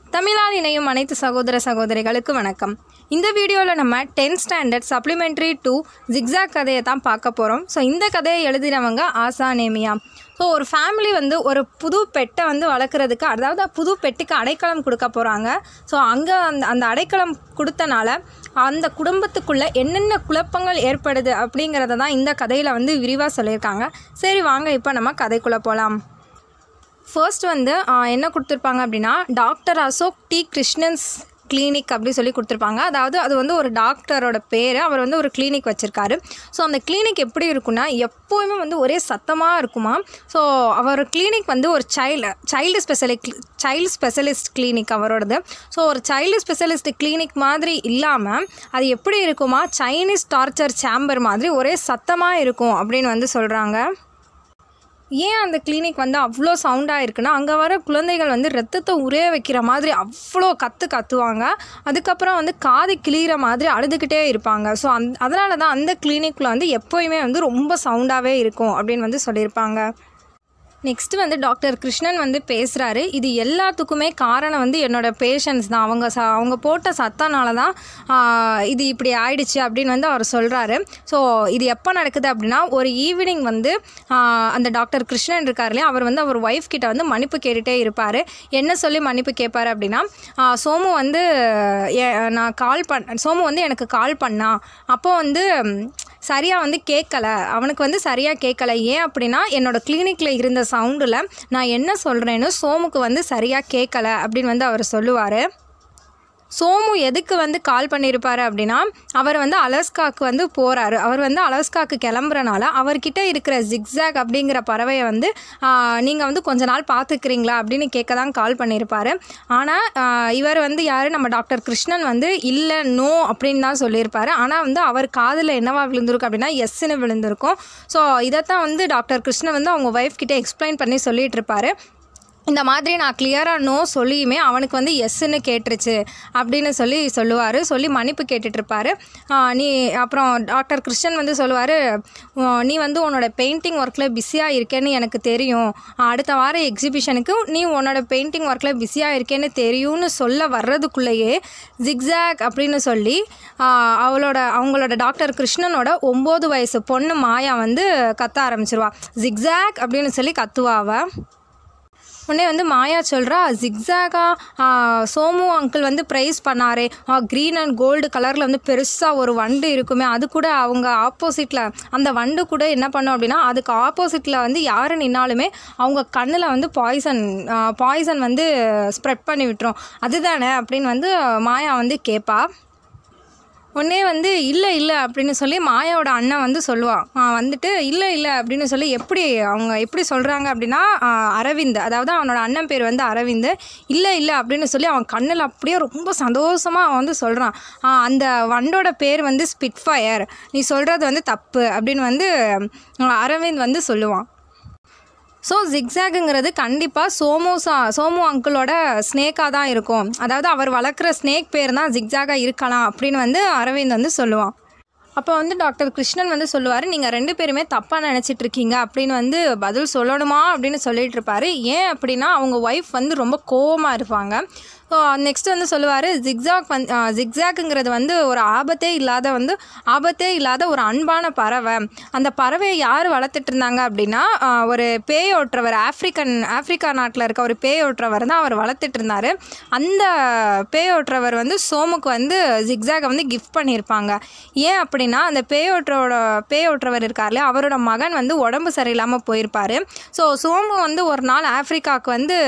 தமிழால் இணையும் அனைத்து சகோதர சகோதரிகளுக்கு வணக்கம் இந்த வீடியோவில் நம்ம 10th standard supplementary two zigzag கதையை தான் பார்க்க போகிறோம் ஸோ இந்த கதையை எழுதினவங்க ஆசா நேமியா ஸோ ஒரு ஃபேமிலி வந்து ஒரு புது பெட்டை வந்து வளர்க்குறதுக்கு அதாவது புது பெட்டுக்கு அடைக்கலம் கொடுக்க போகிறாங்க ஸோ அங்கே அந்த அந்த அடைக்கலம் கொடுத்தனால அந்த குடும்பத்துக்குள்ளே என்னென்ன குழப்பங்கள் ஏற்படுது அப்படிங்கிறத தான் இந்த கதையில் வந்து விரிவாக சொல்லியிருக்காங்க சரி வாங்க இப்போ நம்ம கதைக்குள்ளே போகலாம் ஃபர்ஸ்ட் வந்து ஆ, என்ன கொடுத்துருப்பாங்க அப்படின்னா doctor Ashok T Krishnan's clinic அப்படி சொல்லி கொடுத்துருப்பாங்க அதாவது அது வந்து ஒரு டாக்டரோட பேர் அவர் வந்து ஒரு கிளினிக் வச்சுருக்காரு ஸோ அந்த கிளினிக் எப்படி இருக்குன்னா எப்போவுமே வந்து ஒரே சத்தமாக இருக்குமா ஸோ அவர் கிளினிக் வந்து ஒரு child child specialist child specialist clinic அவரோடது ஸோ ஒரு சைல்டு ஸ்பெஷலிஸ்ட் கிளினிக் மாதிரி இல்லாமல் அது எப்படி இருக்குமா சைனீஸ் டார்ச்சர் சேம்பர் மாதிரி ஒரே சத்தமாக இருக்கும் அப்படின்னு வந்து சொல்கிறாங்க ஏன் அந்த கிளினிக் வந்து அவ்வளோ சவுண்டாக இருக்குன்னா அங்கே வர குழந்தைகள் வந்து ரத்தத்தை உரைய வைக்கிற மாதிரி அவ்வளோ கற்று கத்துவாங்க அதுக்கப்புறம் வந்து காது கிளியிற மாதிரி அழுதுகிட்டே இருப்பாங்க ஸோ அந் அதனால தான் அந்த கிளினிக்கில் வந்து எப்போயுமே வந்து ரொம்ப சவுண்டாகவே இருக்கும் அப்படின்னு வந்து சொல்லியிருப்பாங்க நெக்ஸ்ட் வந்து டாக்டர் கிருஷ்ணன் வந்து பேசுகிறாரு இது எல்லாத்துக்குமே காரணம் வந்து என்னோட பேஷண்ட்ஸ் தான் அவங்க ச அவங்க போட்ட சத்தனால தான் ஆஹ், இது இப்படி ஆயிடுச்சு அப்படின்னு வந்து அவர் சொல்கிறாரு ஸோ இது எப்போ நடக்குது அப்படின்னா ஒரு ஈவினிங் வந்து ஆஹ், அந்த டாக்டர் கிருஷ்ணன் இருக்கார் இல்லையா அவர் வந்து அவர் ஒய்ஃப் கிட்ட வந்து மன்னிப்பு கேட்டுகிட்டே இருப்பார் என்ன சொல்லி மன்னிப்பு கேட்பாரு அப்படின்னா ஆஹ், சோமு வந்து எ- நான் கால் பண் சோமு வந்து எனக்கு கால் பண்ணா அப்போ வந்து சரியாக வந்து கேட்கல அவனுக்கு வந்து சரியாக கேட்கல ஏன் அப்படின்னா என்னோட கிளினிக்கில் இருந்த சவுண்டில் நான் என்ன சொல்கிறேன்னு சோமுக்கு வந்து சரியாக கேட்கல அப்படின்னு வந்து அவர் சொல்லுவார் சோமு எதுக்கு வந்து கால் பண்ணியிருப்பாரு அப்படின்னா அவர் வந்து அலஸ்காக்கு வந்து போகிறாரு அவர் வந்து அலஸ்காக்கு கிளம்புறனால அவர்கிட்ட இருக்கிற ஜிக்ஸாக் அப்படிங்கிற பறவையை வந்து நீங்கள் வந்து கொஞ்ச நாள் பார்த்துக்கிறீங்களா அப்படின்னு கேட்க தான் கால் பண்ணியிருப்பாரு ஆனால் இவர் வந்து யார் நம்ம டாக்டர் கிருஷ்ணன் வந்து இல்லை நோ அப்படின்னு தான் சொல்லியிருப்பாரு ஆனால் வந்து அவர் காதில் என்னவா விழுந்திருக்கும் அப்படின்னா எஸ்ன்னு விழுந்திருக்கும் ஸோ இதைத்தான் வந்து டாக்டர் கிருஷ்ணன் வந்து அவங்க ஒய்ஃப் கிட்ட எக்ஸ்பிளைன் பண்ணி சொல்லிட்டு இருப்பாரு இந்த மாதிரி நான் கிளியராக நோ சொல்லியுமே அவனுக்கு வந்து எஸ்ன்னு கேட்டுருச்சு அப்படின்னு சொல்லி சொல்லுவார் சொல்லி மன்னிப்பு கேட்டுட்ருப்பாரு நீ அப்புறம் டாக்டர் கிருஷ்ணன் வந்து சொல்லுவார் நீ வந்து உன்னோட பெயிண்டிங் ஒர்க்கில் பிஸியாக இருக்கேன்னு எனக்கு தெரியும் அடுத்த வார எக்ஸிபிஷனுக்கு நீ உன்னோட பெயிண்டிங் ஒர்க்கில் பிஸியாக இருக்கேன்னு தெரியும்னு சொல்ல வர்றதுக்குள்ளேயே ஜிக்ஸாக் அப்படின்னு சொல்லி ஆஹ், அவளோட அவங்களோட டாக்டர் கிருஷ்ணனோட ஒம்பது வயசு பொண்ணு மாயா வந்து கத்த ஆரம்பிச்சிருவா ஜிக்ஸாக் அப்படின்னு சொல்லி கத்துவா அவ உடனே வந்து மாயா சொல்கிறா ஜிக்ஸாகா சோமு அங்கிள் வந்து ப்ரைஸ் பண்ணாரே க்ரீன் அண்ட் கோல்டு கலரில் வந்து பெருசாக ஒரு வண்டு இருக்குமே அது கூட அவங்க ஆப்போசிட்டில் அந்த வண்டு கூட என்ன பண்ணும் அப்படின்னா அதுக்கு ஆப்போசிட்டில் வந்து யார் நின்னாலுமே அவங்க கண்ணில் வந்து பாய்சன் பாய்சன் வந்து ஸ்ப்ரெட் பண்ணி விட்டுரும் அதுதானே அப்படின்னு வந்து மாயா வந்து கேட்பா உடனே வந்து இல்லை இல்லை அப்படின்னு சொல்லி மாயாவோட அண்ணன் வந்து சொல்லுவான் ஆ, வந்துட்டு இல்லை இல்லை அப்படின்னு சொல்லி எப்படி அவங்க எப்படி சொல்கிறாங்க அப்படின்னா ஆ, அரவிந்த் அதாவது அவனோட அண்ணன் பேர் வந்து அரவிந்த் இல்லை இல்லை அப்படின்னு சொல்லி அவன் கண்ணில் அப்படியே ரொம்ப சந்தோஷமாக அவன் வந்து சொல்கிறான் அந்த வண்டோட பேர் வந்து ஸ்பிட்ஃபயர் நீ சொல்கிறது வந்து தப்பு அப்படின்னு வந்து ஆ, அரவிந்த் வந்து சொல்லுவான் ஸோ ஜிக்ஸாகுங்கிறது கண்டிப்பாக சோமு சா சோமு அங்கிளோட ஸ்னேக்காக தான் இருக்கும் அதாவது அவர் வளர்க்குற ஸ்னேக் பேர் தான் ஜிக்ஸாகாக இருக்கலாம் அப்படின்னு வந்து அரவிந்த் வந்து சொல்லுவான் அப்போ வந்து டாக்டர் கிருஷ்ணன் வந்து சொல்லுவார் நீங்கள் ரெண்டு பேருமே தப்பாக நினச்சிட்டு இருக்கீங்க அப்படின்னு வந்து பதில் சொல்லணுமா அப்படின்னு சொல்லிட்டு இருப்பாரு ஏன் அப்படின்னா அவங்க ஒய்ஃப் வந்து ரொம்ப கோவமாக இருப்பாங்க ஸோ நெக்ஸ்ட் வந்து சொல்லுவார் ஜிக்ஸாக் வந்து ஜிக்ஸாக்குங்கிறது வந்து ஒரு ஆபத்தே இல்லாத வந்து ஆபத்தே இல்லாத ஒரு அன்பான பறவை அந்த பறவையை யார் வளர்த்துட்டு இருந்தாங்க அப்படின்னா ஆஹ், ஒரு பேய் ஓட்டுறவர் ஆஃப்ரிக்கன் ஆஃப்ரிக்கா நாட்டில் இருக்க ஒரு பேய் ஓட்டுறவர் தான் அவர் வளர்த்துட்டு இருந்தார் அந்த பேய் ஓட்டுறவர் வந்து சோமுக்கு வந்து ஜிக்ஸாகை வந்து கிஃப்ட் பண்ணியிருப்பாங்க ஏன் அப்படின்னா அந்த பேய் ஓட்டுறவோட பேய் ஓட்டுறவர் இருக்கார்ல அவரோட மகன் வந்து உடம்பு சரியில்லாமல் போயிருப்பார் ஸோ சோமு வந்து ஒரு நாள் ஆஃப்ரிக்காவுக்கு வந்து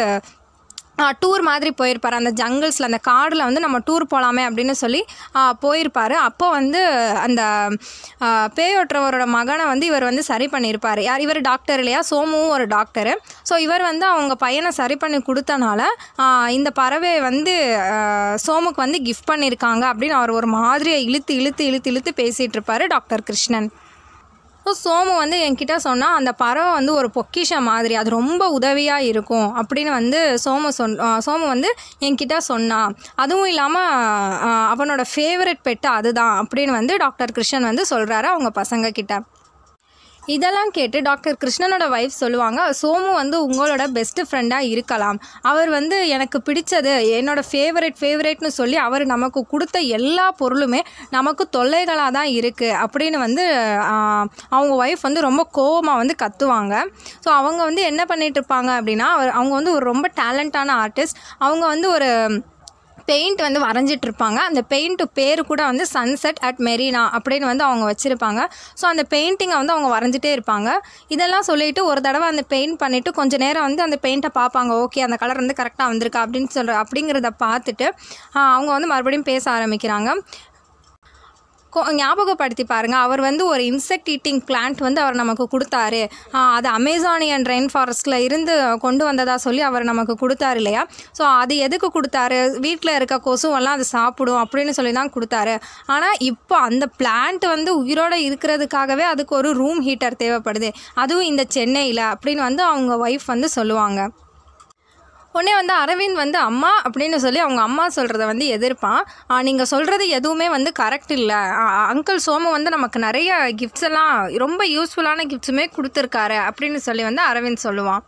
டூர் மாதிரி போயிருப்பார் அந்த ஜங்கிள்ஸில் அந்த காடில் வந்து நம்ம டூர் போகலாமே அப்படின்னு சொல்லி ஆ, போயிருப்பார் அப்போ வந்து அந்த ஆ, பேயோட்டுறவரோட மகனை வந்து இவர் வந்து சரி பண்ணியிருப்பார் யார் இவர் டாக்டர் இல்லையா சோமுவும் ஒரு டாக்டரு ஸோ இவர் வந்து அவங்க பையனை சரி பண்ணி கொடுத்தனால ஆ, இந்த பறவையை வந்து ஆ, சோமுக்கு வந்து கிஃப்ட் பண்ணியிருக்காங்க அப்படின்னு அவர் ஒரு மாதிரியை இழுத்து இழுத்து இழுத்து இழுத்து பேசிகிட்டு இருப்பார் டாக்டர் கிருஷ்ணன் ஸோ சோமு வந்து என்கிட்ட சொன்னால் அந்த பறவை வந்து ஒரு பொக்கிஷம் மாதிரி அது ரொம்ப உதவியாக இருக்கும் அப்படின்னு வந்து சோமு சொன் ஆ, சோமு வந்து என்கிட்ட சொன்னான் அதுவும் இல்லாமல் அவனோட ஃபேவரட் பெட்டு அதுதான் அப்படின்னு வந்து டாக்டர் கிருஷ்ணன் வந்து சொல்கிறாரு அவங்க பசங்க கிட்ட இதெல்லாம் கேட்டு டாக்டர் கிருஷ்ணனோட ஒய்ஃப் சொல்லுவாங்க சோமு வந்து உங்களோட பெஸ்ட் ஃப்ரெண்டாக இருக்கலாம் அவர் வந்து எனக்கு பிடிச்சது என்னோட ஃபேவரட் ஃபேவரட்னு சொல்லி அவர் நமக்கு கொடுத்த எல்லா பொருளுமே நமக்கு தொல்லைகளாக தான் இருக்குது அப்படின்னு வந்து ஆஹ், அவங்க ஒய்ஃப் வந்து ரொம்ப கோவமாக வந்து கத்துவாங்க ஸோ அவங்க வந்து என்ன பண்ணிட்டு இருப்பாங்க அப்படின்னா அவர் அவங்க வந்து ஒரு ரொம்ப டேலண்டான ஆர்டிஸ்ட் அவங்க வந்து ஒரு பெயிண்ட் வந்து வரைஞ்சிட்டு இருப்பாங்க அந்த பெயிண்ட் பேர் கூட வந்து சன்செட் அட் மெரினா அப்படின்னு வந்து அவங்க வச்சுருப்பாங்க ஸோ அந்த பெயிண்டிங்கை வந்து அவங்க வரைஞ்சிட்டே இருப்பாங்க இதெல்லாம் சொல்லிட்டு ஒரு தடவை அந்த பெயிண்ட் பண்ணிவிட்டு கொஞ்ச நேரம் வந்து அந்த பெயிண்ட்டை பார்ப்பாங்க ஓகே அந்த கலர் வந்து கரெக்டாக வந்திருக்கா அப்படின்னு சொல்கிற அப்படிங்கிறத பார்த்துட்டு ஆஹ், அவங்க வந்து மறுபடியும் பேச ஆரம்பிக்கிறாங்க கொ- ஞாபகப்படுத்தி பாருங்கள் அவர் வந்து ஒரு இன்செக்ட் ஈட்டிங் பிளான்ட் வந்து அவர் நமக்கு கொடுத்தாரு ஆஹ் அது அமேசானியன் ரெயின் ஃபாரஸ்ட்டில் இருந்து கொண்டு வந்ததா சொல்லி அவர் நமக்கு கொடுத்தாரு இல்லையா ஸோ அது எதுக்கு கொடுத்தாரு வீட்டில் இருக்க கொசுவெல்லாம் அது சாப்பிடும் அப்படின்னு சொல்லி தான் கொடுத்தாரு ஆனால் இப்போ அந்த பிளான்ட் வந்து உயிரோடு இருக்கிறதுக்காகவே அதுக்கு ஒரு ரூம் ஹீட்டர் தேவைப்படுது அதுவும் இந்த சென்னையில் அப்படின்னு வந்து அவங்க ஒய்ஃப் வந்து சொல்லுவாங்க உடனே வந்து அரவிந்த் வந்து அம்மா அப்படின்னு சொல்லி அவங்க அம்மா சொல்கிறத வந்து எதிர்ப்பான் நீங்கள் சொல்கிறது எதுவுமே வந்து கரெக்ட் இல்லை அங்கிள் சோமு வந்து நமக்கு நிறைய கிஃப்ட்ஸ் எல்லாம் ரொம்ப யூஸ்ஃபுல்லான கிஃப்ட்ஸுமே கொடுத்துருக்காரு அப்படின்னு சொல்லி வந்து அரவிந்த் சொல்லுவான்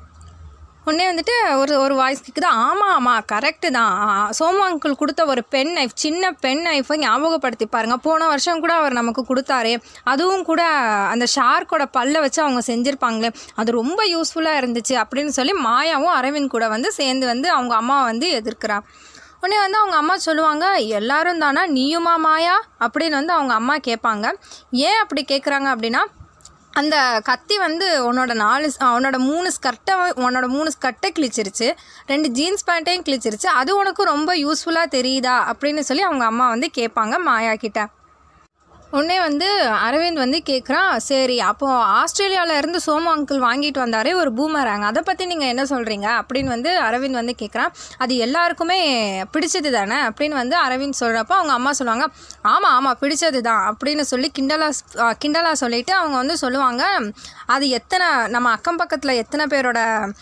உடனே வந்துட்டு ஒரு ஒரு வாய்ஸ் கேட்குது ஆமாம் ஆமாம் கரெக்டு தான் ஆ, சோமு அங்கிள் கொடுத்த ஒரு பென் நைஃப் சின்ன பென் நைஃபை ஞாபகப்படுத்தி பாருங்க போன வருஷம் கூட அவர் நமக்கு கொடுத்தாரு அதுவும் கூட அந்த ஷார்க்கோட பல்லை வச்சு அவங்க செஞ்சுருப்பாங்களே அது ரொம்ப யூஸ்ஃபுல்லாக இருந்துச்சு அப்படின்னு சொல்லி மாயாவும் அரவிந்த் கூட வந்து சேர்ந்து வந்து அவங்க அம்மாவை வந்து எதிர்க்கிறா உடனே வந்து அவங்க அம்மா சொல்லுவாங்க எல்லாரும் தானா நீயுமா மாயா அப்படின்னு வந்து அவங்க அம்மா கேட்பாங்க ஏன் அப்படி கேட்குறாங்க அப்படின்னா அந்த கத்தி வந்து உன்னோட நாலு ஆ, உன்னோட மூணு ஸ்கர்ட்டை உன்னோட மூணு ஸ்கர்ட்டை கிழிச்சிருச்சு ரெண்டு ஜீன்ஸ் பேண்ட்டையும் கிழிச்சிருச்சு அது உனக்கு ரொம்ப யூஸ்ஃபுல்லாக தெரியுதா அப்படின்னு சொல்லி அவங்க அம்மா வந்து கேட்பாங்க மாயா கிட்ட உடனே வந்து அரவிந்த் வந்து கேட்குறான் சரி அப்போது ஆஸ்திரேலியாவில் இருந்து சோமு அங்கிள் வாங்கிட்டு வந்தாரே ஒரு பூமராங்க அதை பற்றி நீங்கள் என்ன சொல்கிறீங்க அப்படின்னு வந்து அரவிந்த் வந்து கேட்குறான் அது எல்லாருக்குமே பிடிச்சது தானே அப்படின்னு வந்து அரவிந்த் சொல்கிறப்ப அவங்க அம்மா சொல்லுவாங்க ஆமாம் ஆமாம் பிடிச்சது தான் அப்படின்னு சொல்லி கிண்டலாக கிண்டலாக சொல்லிட்டு அவங்க வந்து சொல்லுவாங்க அது எத்தனை நம்ம அக்கம் பக்கத்தில் எத்தனை பேரோட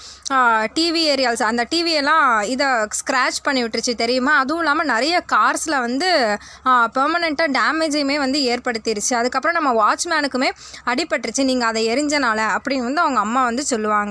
டிவி ஏரியால்ஸ் அந்த டிவியெல்லாம் இதை ஸ்க்ராட்ச் பண்ணி விட்டுருச்சு தெரியுமா அதுவும் இல்லாமல் நிறைய கார்ஸில் வந்து பெர்மனெண்ட்டாக டேமேஜையுமே வந்து ஏற்படுத்திடுச்சு அதுக்கப்புறம் நம்ம வாட்ச்மேனுக்குமே அடிபட்டுருச்சு நீங்கள் அதை எரிஞ்சனால அப்படின்னு வந்து அவங்க அம்மா வந்து சொல்லுவாங்க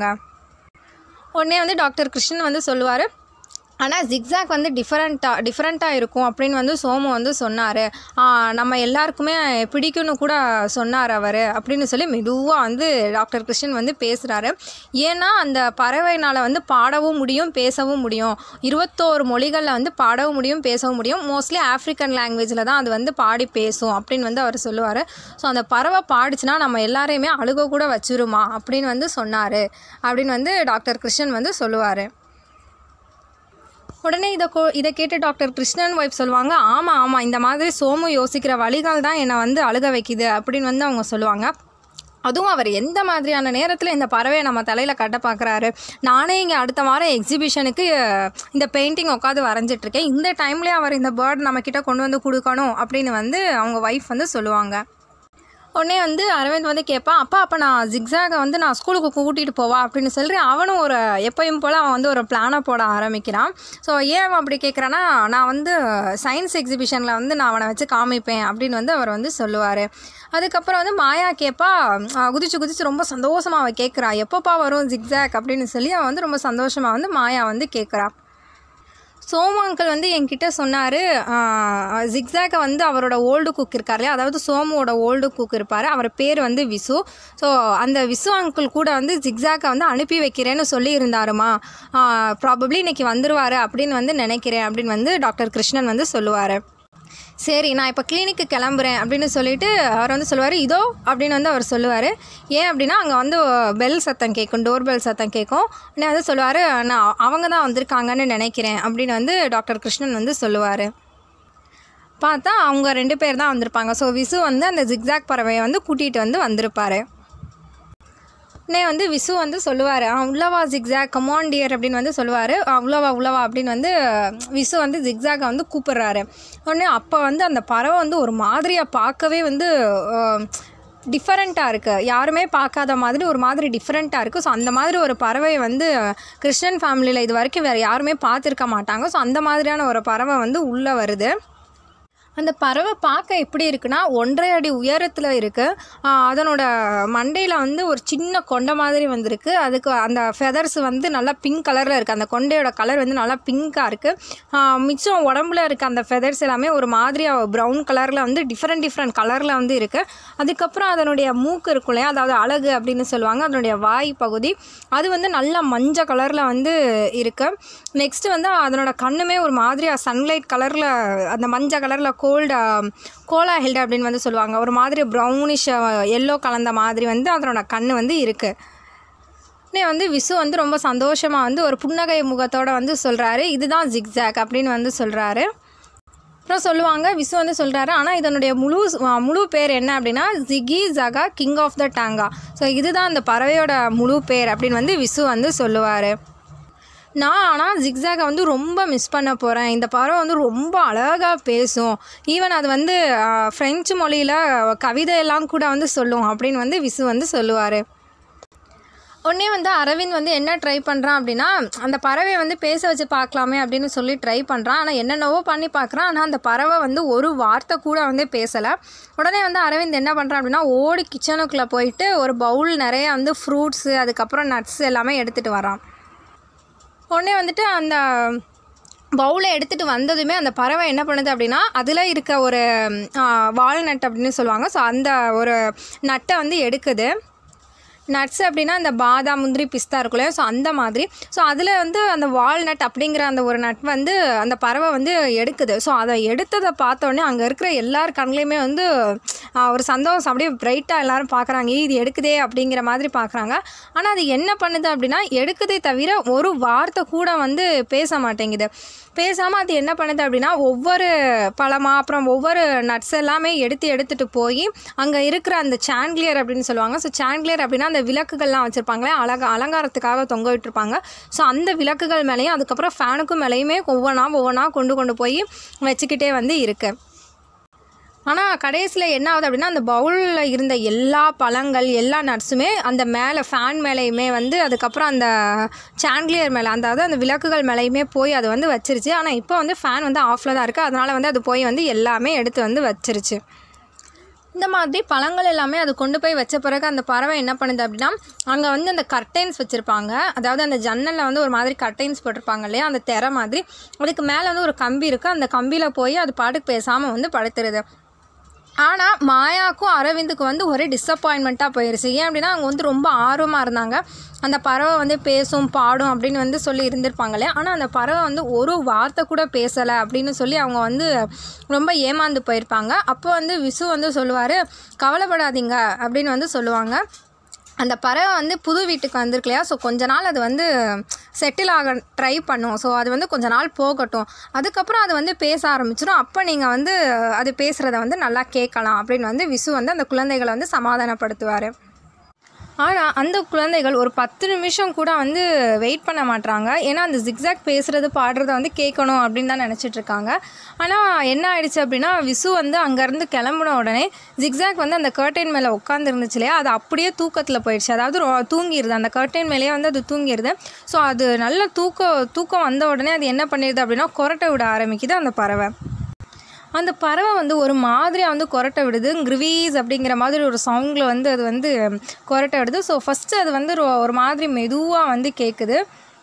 உடனே வந்து டாக்டர் கிருஷ்ணன் வந்து சொல்லுவார் ஆனால் ஜிக்ஸாக் வந்து டிஃப்ரெண்ட்டாக டிஃப்ரெண்ட்டாக இருக்கும் அப்படின்னு வந்து சோமு வந்து சொன்னார் நம்ம எல்லாருக்குமே பிடிக்கும்னு கூட சொன்னார் அவர் அப்படின்னு சொல்லி மெதுவாக வந்து டாக்டர் கிருஷ்ணன் வந்து பேசுகிறாரு ஏன்னா அந்த பறவைனால் வந்து பாடவும் முடியும் பேசவும் முடியும் இருபத்தோரு மொழிகளில் வந்து பாடவும் முடியும் பேசவும் முடியும் மோஸ்ட்லி ஆஃப்ரிக்கன் லாங்குவேஜில் தான் அது வந்து பாடி பேசும் அப்படின்னு வந்து அவர் சொல்லுவார் ஸோ அந்த பறவை பாடிச்சுன்னா நம்ம எல்லாரையுமே அழுக கூட வச்சிருமா அப்படின்னு வந்து சொன்னார் அப்படின்னு வந்து டாக்டர் கிருஷ்ணன் வந்து சொல்லுவார் உடனே இதை கோ இதை கேட்டு டாக்டர் கிருஷ்ணன் ஒய்ஃப் சொல்லுவாங்க ஆமாம் ஆமாம் இந்த மாதிரி சோமு யோசிக்கிற வழிகள் தான் என்னை வந்து அழுக வைக்குது அப்படின்னு வந்து அவங்க சொல்லுவாங்க அதுவும் அவர் எந்த மாதிரியான நேரத்தில் இந்த பறவையை நம்ம தலையில் கட்ட பார்க்குறாரு நானே இங்கே அடுத்த வாரம் எக்ஸிபிஷனுக்கு இந்த பெயிண்டிங் உட்காந்து வரைஞ்சிட்ருக்கேன் இந்த டைம்லேயே அவர் இந்த பேர்ட் நம்மக்கிட்ட கொண்டு வந்து கொடுக்கணும் அப்படின்னு வந்து அவங்க ஒய்ஃப் வந்து சொல்லுவாங்க உடனே வந்து அரவிந்த் வந்து கேட்பான் அப்பா அப்போ நான் ஜிக்ஸாகை வந்து நான் ஸ்கூலுக்கு கூட்டிகிட்டு போவா அப்படின்னு சொல்லி அவனும் ஒரு எப்பயும் போல் அவன் வந்து ஒரு பிளானை போட ஆரம்பிக்கிறான் ஸோ ஏன் அவன் அப்படி கேட்குறான்னா நான் வந்து சயின்ஸ் எக்ஸிபிஷனில் வந்து நான் அவனை வச்சு காமிப்பேன் அப்படின்னு வந்து அவர் வந்து சொல்லுவார் அதுக்கப்புறம் வந்து மாயா கேட்பா அஹ், குதிச்சு குதிச்சு ரொம்ப சந்தோஷமாக அவள் கேட்குறா எப்போப்பா வரும் ஜிக்ஸாக் அப்படின்னு சொல்லி அவன் வந்து ரொம்ப சந்தோஷமாக வந்து மாயா வந்து கேட்குறா சோமு அங்கிள் வந்து என்கிட்ட சொன்னார் ஜிக்ஸாக்கை வந்து அவரோட ஓல்டு குக் இருக்கார் இல்லையா அதாவது சோமுவோட ஓல்டு குக் இருப்பார் அவர் பேர் வந்து விசு ஸோ அந்த விசு அங்கிள் கூட வந்து ஜிக்ஸாக்கை வந்து அனுப்பி வைக்கிறேன்னு சொல்லி இருந்தாருமா ப்ராபப்ளி இன்னைக்கு வந்துருவார் அப்படின்னு வந்து நினைக்கிறேன் அப்படின்னு வந்து டாக்டர் கிருஷ்ணன் வந்து சொல்லுவார் சரி நான் இப்போ கிளினிக்கு கிளம்புறேன் அப்படின்னு சொல்லிட்டு அவர் வந்து சொல்லுவார் இதோ அப்படின்னு வந்து அவர் சொல்லுவார் ஏன் அப்படின்னா அங்கே வந்து பெல் சத்தம் கேட்கும் டோர் பெல் சத்தம் கேட்கும் உடனே வந்து சொல்லுவார் நான் அவங்க தான் வந்திருக்காங்கன்னு நினைக்கிறேன் அப்படின்னு வந்து டாக்டர் கிருஷ்ணன் வந்து சொல்லுவார் பார்த்தா அவங்க ரெண்டு பேர் தான் வந்திருப்பாங்க ஸோ விசு வந்து அந்த ஜிக்ஸாக் பறவையை வந்து கூட்டிகிட்டு வந்து வந்திருப்பார் உடனே வந்து விசு வந்து சொல்லுவார் உள்ளவா ஜிக்ஸாக் கமான் டியர் அப்படின்னு வந்து சொல்லுவார் உள்ளவா உள்ளவா அப்படின்னு வந்து விசு வந்து ஜிக்ஸாக்கை வந்து கூப்பிடுறாரு உடனே அப்போ வந்து அந்த பறவை வந்து ஒரு மாதிரியாக பார்க்கவே வந்து டிஃப்ரெண்ட்டாக இருக்குது யாருமே பார்க்காத மாதிரி ஒரு மாதிரி டிஃப்ரெண்ட்டாக இருக்குது ஸோ அந்த மாதிரி ஒரு பறவையை வந்து கிறிஸ்டியன் ஃபேமிலியில் இது வரைக்கும் வேறு யாருமே பார்த்துருக்க மாட்டாங்க ஸோ அந்த மாதிரியான ஒரு பறவை வந்து உள்ளே வருது அந்த பறவை பார்க்க எப்படி இருக்குன்னா ஒன்றரை அடி உயரத்தில் இருக்குது அதனோட மண்டையில் வந்து ஒரு சின்ன கொண்டை மாதிரி வந்திருக்கு அதுக்கு அந்த ஃபெதர்ஸ் வந்து நல்லா பிங்க் கலரில் இருக்குது அந்த கொண்டையோட கலர் வந்து நல்லா பிங்க்காக இருக்குது மிச்சம் உடம்புல இருக்க அந்த ஃபெதர்ஸ் எல்லாமே ஒரு மாதிரியாக ப்ரௌன் கலரில் வந்து டிஃப்ரெண்ட் டிஃப்ரெண்ட் கலரில் வந்து இருக்குது அதுக்கப்புறம் அதனுடைய மூக்கு இருக்கும் இல்லையா அதாவது அழகு அப்படின்னு சொல்லுவாங்க அதனுடைய வாய் பகுதி அது வந்து நல்லா மஞ்சள் கலரில் வந்து இருக்குது நெக்ஸ்ட்டு வந்து அதனோட கண்ணுமே ஒரு மாதிரியாக சன்லைட் கலரில் அந்த மஞ்சள் கலரில் கோல்டு கோலா ஹெல்டு அப்படின்னு வந்து சொல்லுவாங்க ஒரு மாதிரி ப்ரௌனிஷ் எல்லோ கலந்த மாதிரி வந்து அதனோட கண் வந்து இருக்குது உடனே வந்து விசு வந்து ரொம்ப சந்தோஷமாக வந்து ஒரு புன்னகை முகத்தோட வந்து சொல்கிறாரு இதுதான் ஜிக்ஸாக் அப்படின்னு வந்து சொல்கிறாரு அப்புறம் சொல்லுவாங்க விசு வந்து சொல்கிறாரு ஆனால் இதனுடைய முழு முழு பேர் என்ன அப்படின்னா Jiggy Jagga king of the Tonga so இதுதான் அந்த பறவையோட முழு பேர் அப்படின்னு வந்து விசு வந்து சொல்லுவார் நான் ஆனால் ஜிக்ஸாகை வந்து ரொம்ப மிஸ் பண்ண போகிறேன் இந்த பறவை வந்து ரொம்ப அழகாக பேசும் ஈவன் அது வந்து ஆஹ், ஃப்ரெஞ்சு மொழியில் கவிதையெல்லாம் கூட வந்து சொல்லும் அப்படின்னு வந்து விசு வந்து சொல்லுவார் உடனே வந்து அரவிந்த் வந்து என்ன ட்ரை பண்ணுறான் அப்படின்னா அந்த பறவையை வந்து பேச வச்சு பார்க்கலாமே அப்படின்னு சொல்லி ட்ரை பண்ணுறான் ஆனால் என்னென்னவோ பண்ணி பார்க்குறான் ஆனால் அந்த பறவை வந்து ஒரு வார்த்தை கூட வந்து பேசலை உடனே வந்து அரவிந்த் என்ன பண்ணுறான் அப்படின்னா ஓடி கிச்சனுக்குள்ளே போயிட்டு ஒரு பவுல் நிறைய வந்து ஃப்ரூட்ஸு அதுக்கப்புறம் நட்ஸ் எல்லாமே எடுத்துகிட்டு வரான் உடனே வந்துட்டு அந்த பவுலை எடுத்துகிட்டு வந்ததுமே அந்த பறவை என்ன பண்ணுது அப்படின்னா அதில் இருக்க ஒரு வால்நட் அப்படின்னு சொல்லுவாங்க ஸோ அந்த ஒரு நட்டை வந்து எடுக்குது நட்ஸ் அப்படின்னா இந்த பாதாம் முந்திரி பிஸ்தா இருக்கும் இல்லையா ஸோ அந்த மாதிரி ஸோ அதில் வந்து அந்த வால்நட் அப்படிங்கிற அந்த ஒரு நட் வந்து அந்த பறவை வந்து எடுக்குது ஸோ அதை எடுத்ததை பார்த்த உடனே அங்கே இருக்கிற எல்லார் கண்ணுலையுமே வந்து ஆஹ், ஒரு சந்தோஷம் அப்படியே பிரைட்டாக எல்லாரும் பார்க்குறாங்க இது எடுக்குதே அப்படிங்கிற மாதிரி பார்க்குறாங்க ஆனால் அது என்ன பண்ணுது அப்படின்னா எடுக்குதே தவிர ஒரு வார்த்தை கூட வந்து பேச மாட்டேங்குது பேசாமல் அது என்ன பண்ணுது அப்படின்னா ஒவ்வொரு பழமாக அப்புறம் ஒவ்வொரு நட்ஸ் எல்லாமே எடுத்து எடுத்துகிட்டு போய் அங்கே இருக்கிற அந்த சாண்ட்லியர் அப்படின்னு சொல்லுவாங்க ஸோ சாண்ட்லியர் அப்படின்னா அந்த விளக்குகள்லாம் வச்சுருப்பாங்களே அழகா அலங்காரத்துக்காக தொங்க விட்டுருப்பாங்க ஸோ அந்த விளக்குகள் மேலேயும் அதுக்கப்புறம் ஃபேனுக்கும் மேலேயுமே ஒவ்வொன்றா ஒவ்வொன்றா கொண்டு கொண்டு போய் வச்சுக்கிட்டே வந்து இருக்கு ஆனால் கடைசியில் என்ன ஆகுது அப்படின்னா அந்த பவுலில் இருந்த எல்லா பழங்கள் எல்லா நட்ஸுமே அந்த மேலே ஃபேன் மேலேயுமே வந்து அதுக்கப்புறம் அந்த சாண்ட்லியர் மேலே அந்த அதாவது அந்த விளக்குகள் மேலேயுமே போய் அது வந்து வச்சிருச்சு ஆனால் இப்போ வந்து ஃபேன் வந்து ஆஃபில் தான் இருக்குது அதனால் வந்து அது போய் வந்து எல்லாமே எடுத்து வந்து வச்சிருச்சு இந்த மாதிரி பழங்கள் எல்லாமே அது கொண்டு போய் வச்ச பிறகு அந்த பறவை என்ன பண்ணுது அப்படின்னா அங்கே வந்து அந்த கர்டைன்ஸ் வச்சுருப்பாங்க அதாவது அந்த ஜன்னலில் வந்து ஒரு மாதிரி கர்டைன்ஸ் போட்டிருப்பாங்க இல்லையா அந்த திரை மாதிரி அதுக்கு மேலே வந்து ஒரு கம்பி இருக்குது அந்த கம்பியில் போய் அது பாட்டுக்கு பேசாமல் வந்து படுத்துருது ஆனால் மாயாவுக்கும் அரவிந்துக்கும் வந்து ஒரே டிசப்பாயின்மெண்ட்டாக போயிருச்சு ஏன் அப்படின்னா அவங்க வந்து ரொம்ப ஆர்வமாக இருந்தாங்க அந்த பறவை வந்து பேசும் பாடும் அப்படின்னு வந்து சொல்லி இருந்திருப்பாங்களே ஆனால் அந்த பறவை வந்து ஒரு வார்த்தை கூட பேசலை அப்படின்னு சொல்லி அவங்க வந்து ரொம்ப ஏமாந்து போயிருப்பாங்க அப்போ வந்து விசு வந்து சொல்லுவார் கவலைப்படாதீங்க அப்படின்னு வந்து சொல்லுவாங்க அந்த பறவை வந்து புது வீட்டுக்கு வந்திருக்கு இல்லையா ஸோ கொஞ்ச நாள் அது வந்து செட்டில் ஆக ட்ரை பண்ணும் ஸோ அது வந்து கொஞ்ச நாள் போகட்டும் அதுக்கப்புறம் அது வந்து பேச ஆரம்பிச்சிடும் அப்போ நீங்கள் வந்து அது பேசுகிறத வந்து நல்லா கேட்கலாம் அப்படின்னு வந்து விசு வந்து அந்த குழந்தைகளை வந்து சமாதானப்படுத்துவார் ஆனால் அந்த குழந்தைகள் ஒரு பத்து நிமிஷம் கூட வந்து வெயிட் பண்ண மாட்றாங்க ஏன்னா அந்த ஜிக்ஸாக் பேசுகிறது பாடுறத வந்து கேட்கணும் அப்படின்னு தான் நினச்சிட்டு இருக்காங்க ஆனால் என்ன ஆயிடுச்சு அப்படின்னா விசு வந்து அங்கேருந்து கிளம்புன உடனே ஜிக்ஸாக் வந்து அந்த கர்டைன் மேலே உட்காந்துருந்துச்சு இல்லையா அது அப்படியே தூக்கத்தில் போயிடுச்சு அதாவது ரொ- தூங்கிடுது அந்த கர்டைன் மேலேயே வந்து அது தூங்கிடுது ஸோ அது நல்ல தூக்கம் தூக்கம் வந்த உடனே அது என்ன பண்ணிடுது அப்படின்னா கொரட்டை விட ஆரம்பிக்குது அந்த பறவை அந்த பறவை வந்து ஒரு மாதிரியாக வந்து கொரட்டை விடுது கிரிவீஸ் அப்படிங்கிற மாதிரி ஒரு சவுண்டில் வந்து அது வந்து கொரட்டை விடுது ஸோ ஃபஸ்ட்டு அது வந்து ரொ- ஒரு மாதிரி மெதுவாக வந்து கேட்குது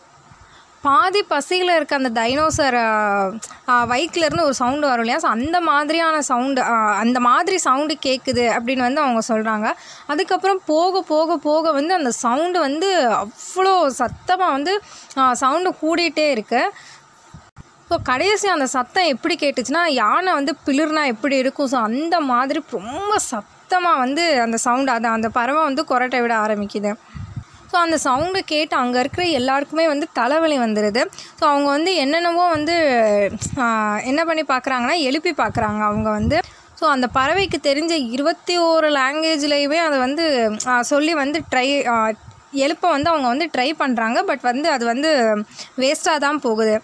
பாதி பசியில் இருக்க அந்த டைனோசர் வயிற்றுலேருந்து ஒரு சவுண்டு வரும் இல்லையா ஸோ அந்த மாதிரியான சவுண்டு அந்த மாதிரி சவுண்டு கேட்குது அப்படின்னு வந்து அவங்க சொல்கிறாங்க அதுக்கப்புறம் போக போக போக வந்து அந்த சவுண்டு வந்து அவ்வளோ சத்தமாக வந்து சவுண்டு கூடிட்டே இருக்குது ஸோ கடைசி அந்த சத்தம் எப்படி கேட்டுச்சுன்னா யானை வந்து பிளிர்னா எப்படி இருக்கும் ஸோ அந்த மாதிரி ரொம்ப சத்தமாக வந்து அந்த சவுண்டு அது அந்த பறவை வந்து கொரட்டை விட ஆரம்பிக்குது ஸோ அந்த சவுண்டு கேட்டு அங்கே இருக்கிற எல்லாருக்குமே வந்து தலைவலி வந்துடுது ஸோ அவங்க வந்து என்னென்னவோ வந்து ஆஹ், என்ன பண்ணி பார்க்குறாங்கன்னா எழுப்பி பார்க்குறாங்க அவங்க வந்து ஸோ அந்த பறவைக்கு தெரிஞ்ச இருபத்தி ஓரு லாங்குவேஜ்லேயுமே அதை வந்து ஆஹ், சொல்லி வந்து ட்ரை எழுப்ப வந்து அவங்க வந்து ட்ரை பண்ணுறாங்க பட் வந்து அது வந்து வேஸ்ட்டாக தான் போகுது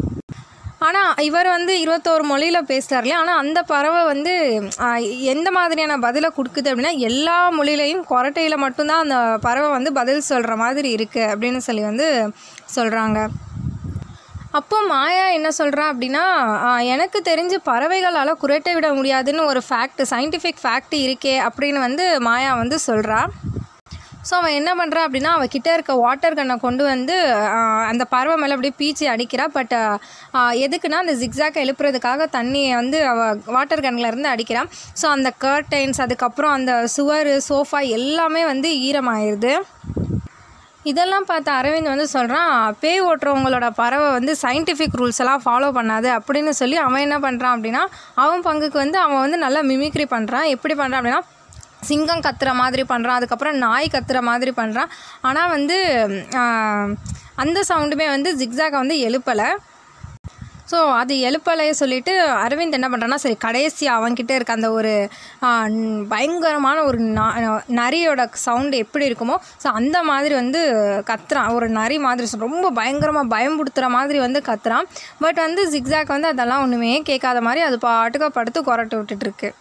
ஆனால் இவர் வந்து இருபத்தோரு மொழியில் பேசுகிறார் இல்லையா ஆனால் அந்த பறவை வந்து ஆஹ், எந்த மாதிரியான பதிலை கொடுக்குது அப்படின்னா எல்லா மொழியிலையும் கொரட்டையில் மட்டும்தான் அந்த பறவை வந்து பதில் சொல்கிற மாதிரி இருக்குது அப்படின்னு சொல்லி வந்து சொல்கிறாங்க அப்போ மாயா என்ன சொல்கிறா அப்படின்னா ஆஹ், எனக்கு தெரிஞ்சு பறவைகளால் குரட்டை விட முடியாதுன்னு ஒரு ஃபேக்ட் சயின்டிஃபிக் ஃபேக்ட் இருக்கே அப்படின்னு வந்து மாயா வந்து சொல்கிறா ஸோ அவன் என்ன பண்ணுறா அப்படின்னா அவள் கிட்ட இருக்க வாட்டர் கன்னை கொண்டு வந்து ஆஹ், அந்த பறவை மேலே அப்படியே பீச்சி அடிக்கிறா பட் எதுக்குன்னா அந்த ஜிக்ஸாக்கை எழுப்புறதுக்காக தண்ணியை வந்து அவள் வாட்டர் கன்னில் இருந்து அடிக்கிறான் ஸோ அந்த கர்டைன்ஸ் அதுக்கப்புறம் அந்த சுவர் சோஃபா எல்லாமே வந்து ஈரமாயிருது இதெல்லாம் பார்த்த அரவிந்த் வந்து சொல்கிறான் பேய் ஓட்டுறவங்களோட பறவை வந்து சயின்டிஃபிக் ரூல்ஸ் எல்லாம் ஃபாலோ பண்ணாது அப்படின்னு சொல்லி அவன் என்ன பண்ணுறான் அப்படின்னா அவன் பங்குக்கு வந்து அவன் வந்து நல்லா மிமிக்ரி பண்ணுறான் எப்படி பண்ணுறான் அப்படின்னா சிங்கம் கத்துற மாதிரி பண்ணுறான் அதுக்கப்புறம் நாய் கத்துற மாதிரி பண்ணுறான் ஆனால் வந்து ஆஹ், அந்த சவுண்டுமே வந்து ஜிக்ஸாக்கை வந்து எழுப்பலை ஸோ அது எழுப்பலையே சொல்லிட்டு அரவிந்த் என்ன பண்ணுறான்னா சரி கடைசி அவன்கிட்ட இருக்க அந்த ஒரு ஆ, ந- பயங்கரமான ஒரு ந- நரியோட சவுண்டு எப்படி இருக்குமோ ஸோ அந்த மாதிரி வந்து கத்துறான் ஒரு நரி மாதிரி ரொம்ப பயங்கரமாக பயம்படுத்துகிற மாதிரி வந்து கத்துறான் பட் வந்து ஜிக்ஸாக் வந்து அதெல்லாம் ஒன்றுமே கேட்காத மாதிரி அது பாட்டுக்கு படுத்து கொரட்டை விட்டுட்டுருக்கு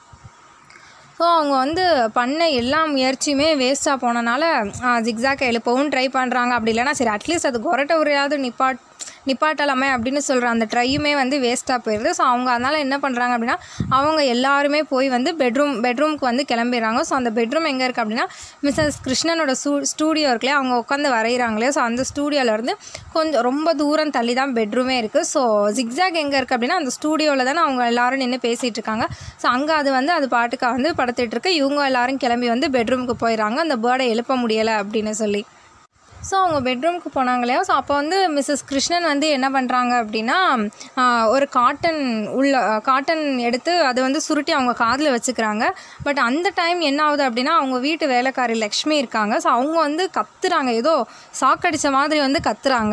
ஸோ அவங்க வந்து பண்ண எல்லா முயற்சியுமே வேஸ்ட்டாக போனனால ஜிக்ஸாக்கை எழுப்பவும் ட்ரை பண்ணுறாங்க அப்படி இல்லைன்னா சரி அட்லீஸ்ட் அது கொரட்டை உரையாவது நிப்பாட் நிப்பாட்டலாமே அப்படின்னு சொல்கிற அந்த ட்ரையுமே வந்து வேஸ்ட்டாக போயிடுது ஸோ அவங்க அதனால் என்ன பண்ணுறாங்க அப்படின்னா அவங்க எல்லாருமே போய் வந்து பெட்ரூம் பெட்ரூம்க்கு வந்து கிளம்பிடுறாங்க ஸோ அந்த பெட்ரூம் எங்கே இருக்குது அப்படின்னா மிஸ்ஸஸ் கிருஷ்ணனோட ஸ்டூ ஸ்டூடியோ இருக்குல்லையே அவங்க உட்காந்து வரைகிறாங்களே ஸோ அந்த ஸ்டூடியோலேருந்து கொஞ்சம் ரொம்ப தூரம் தள்ளி தான் பெட்ரூமே இருக்குது ஸோ ஜிக்ஸாக் எங்கே இருக்குது அப்படின்னா அந்த ஸ்டூடியோவில் தானே அவங்க எல்லாரும் நின்று பேசிகிட்டு இருக்காங்க ஸோ அங்கே அது வந்து அது பாட்டுக்கு வந்து படுத்துட்டு இருக்கு இவங்க எல்லாரும் கிளம்பி வந்து பெட்ரூமுக்கு போயிடுறாங்க அந்த பேர்டை எழுப்ப முடியலை அப்படின்னு சொல்லி ஸோ அவங்க பெட்ரூமுக்கு போனாங்க இல்லையா ஸோ அப்போ வந்து மிஸ்ஸஸ் கிருஷ்ணன் வந்து என்ன பண்ணுறாங்க அப்படின்னா ஆஹ், ஒரு காட்டன் உள்ள காட்டன் எடுத்து அதை வந்து சுருட்டி அவங்க காதில் வச்சுக்கிறாங்க பட் அந்த டைம் என்ன ஆகுது அப்படின்னா அவங்க வீட்டு வேலைக்காரி லக்ஷ்மி இருக்காங்க ஸோ அவங்க வந்து கத்துறாங்க ஏதோ சாக்கடிச்ச மாதிரி வந்து கத்துறாங்க